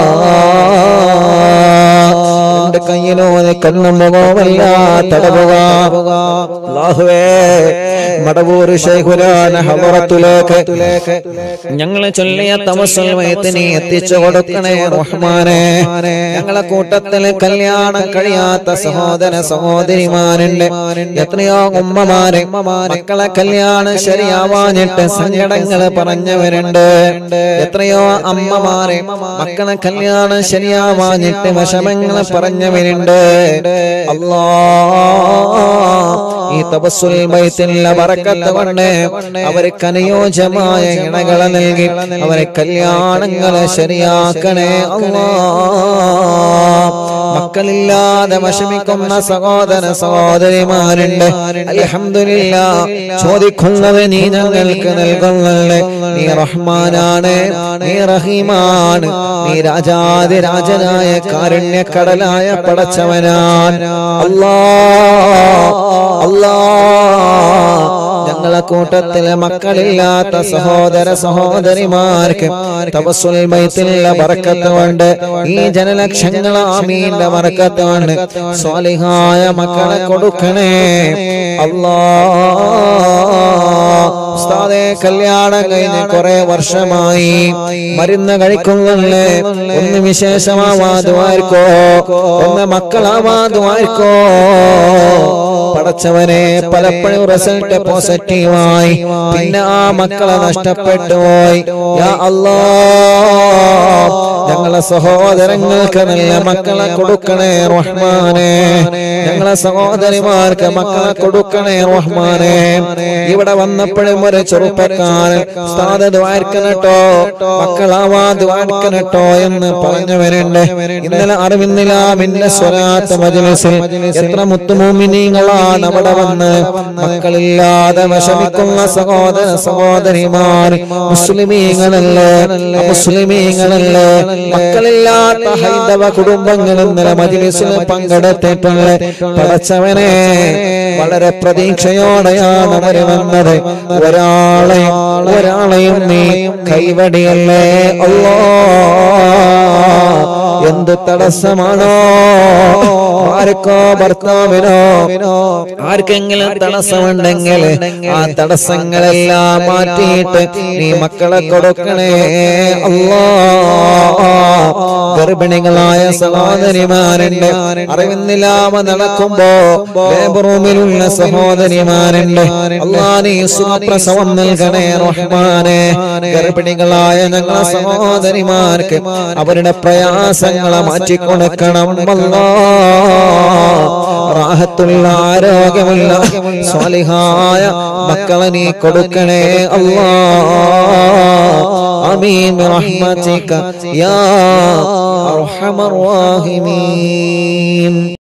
എന്റെ കയ്യിലൂടെ കണ്ണും മുഖവുമല്ല തടവുക അല്ലാഹുവേ മടവൂർ ശൈഖുലാന ഹമറത്തുലേക്ക് ഞങ്ങളെ ചൊല്ലിയ തമസ്സുൽ വയത്തിനെ എത്തിച്ചു കൊടുക്കണേ റഹ്മാനെ ഞങ്ങളെ കൂട്ടത്തിൽ കല്യാണം കഴിയാത്ത സഹോദര സഹോദരിമാരുണ്ട് എത്രയോ ഉമ്മമാരെ മക്കളെ കല്യാണം ശരിയാവാഞ്ഞിട്ട് സങ്കടങ്ങൾ പറഞ്ഞവരുണ്ട് എത്രയോ അമ്മമാരെ മക്കളെ കല്യാണം ശരിയാവാഞ്ഞിട്ട് വിഷമങ്ങൾ പറഞ്ഞവരുണ്ട് അല്ലാ ഈ തപസ്സുൽ ബൈത്തിലെ ബറക്കത്ത് കൊണ്ട് അവർക്ക് അനുയോജ്യമായ ഇണകളെ നൽകി അവരെ കല്യാണങ്ങളെ ശരിയാക്കണേ അല്ലാ മക്കളില്ലാതെ വിഷമിക്കുന്ന സഹോദര സഹോദരിമാരുണ്ട് അൽഹംദുലില്ല ചോദിക്കുന്നത് നീ ഞങ്ങൾക്ക് നൽകുന്നല്ലേ നീ റഹ്മാനാണ് നീ റഹീമാണ് നീ രാജാതിരാജനായ കാരുണ്യക്കടലായ പടച്ചവനാൻ അല്ലാ അല്ലാ ഞങ്ങളെ കൂട്ടത്തിലെ മക്കളില്ലാത്ത സഹോദര സഹോദരിമാർക്ക് തപസ്സുൽ ബൈത്തിലുള്ള ബറക്കത്ത് കൊണ്ട് ഈ ജനലക്ഷങ്ങൾ ആമീന്റെ ബറക്കത്ത് കൊണ്ട് സ്വാലിഹായ മക്കളെ കൊടുക്കണേ അല്ലാ ഉസ്താദേ കല്യാണം കഴിഞ്ഞ് കുറെ വർഷമായി മരുന്ന് കഴിക്കുന്നില്ലേ ഒന്ന് വിശേഷമാവാതുമാർക്കോ ഒന്ന് മക്കളാവാതുമാർക്കോ പടച്ചവനെ പലപ്പോഴും റിസൾട്ട് പോസിറ്റീവായി പിന്നെ ആ മക്കളെ നഷ്ടപ്പെട്ടു പോയി യാ അല്ലാ ഞങ്ങളെ സഹോദരങ്ങൾക്ക് നല്ല മക്കളെ കൊടുക്കണേ റഹ്മാനെ ഞങ്ങളെ സഹോദരിമാർക്ക് മക്കളെ കൊടുക്കണേ റഹ്മാനെ ഇവിടെ വന്നപ്പോഴും ഒരു ചെറുപ്പക്കാരൻ സ്ഥാത ദ്വാർക്കനട്ടോ മക്കളാവാ ദ്വാർക്കനട്ടോ എന്ന് പറഞ്ഞവരുണ്ട് ഇന്നലെ അറിവിന്നിലാമിന്റെ സ്വരാത്ത മജ്ലിസിൽ എത്ര മുത്തുമൂമിനീങ്ങളാണ് അവിടെ വന്ന് മക്കളില്ലാതെ വിഷമിക്കുന്ന സഹോദര സഹോദരിമാർ മുസ്ലിമീങ്ങളല്ലേ മുസ്ലിമീങ്ങളല്ലേ മക്കളില്ലാത്ത ഹൈന്ദവ കുടുംബങ്ങൾ ഇന്നലെ മജ്ലിസിൽ പങ്കെടുത്തിട്ടുള്ള പടച്ചവനെ വളരെ പ്രതീക്ഷയോടെയാണ് അവര് വന്നത് ഒരാളെയും ഒരാളെയും നീ കൈവടിയല്ലേ അല്ലോ എന്ത് തടസ്സമാണോ ആർക്കോ ഭർത്താവിനോ ആർക്കെങ്കിലും തടസ്സമുണ്ടെങ്കിൽ ആ തടസ്സങ്ങളെല്ലാം മാറ്റിയിട്ട് നീ മക്കളെ കൊടുക്കണേ അല്ലോ ഗർഭിണികളായ സഹോദരിമാരുണ്ട് അറിവിന്നില്ലാമ നടക്കുമ്പോ ലേബർ റൂമിലുള്ള സഹോദരിമാരുണ്ട് അല്ലാ നീ സുഖപ്രസവം നൽകണേ റഹ്മാനെ ഗർഭിണികളായ ഞങ്ങളെ സഹോദരിമാർക്ക് അവരുടെ പ്രയാസങ്ങളെ മാറ്റിക്കൊടുക്കണം അല്ലാ റാഹത്തുള്ള ആരോഗ്യമുള്ള സ്വാലിഹായ മക്കളെ നീ കൊടുക്കണേ അല്ലാ آمين برحمتك يا أرحم الراحمين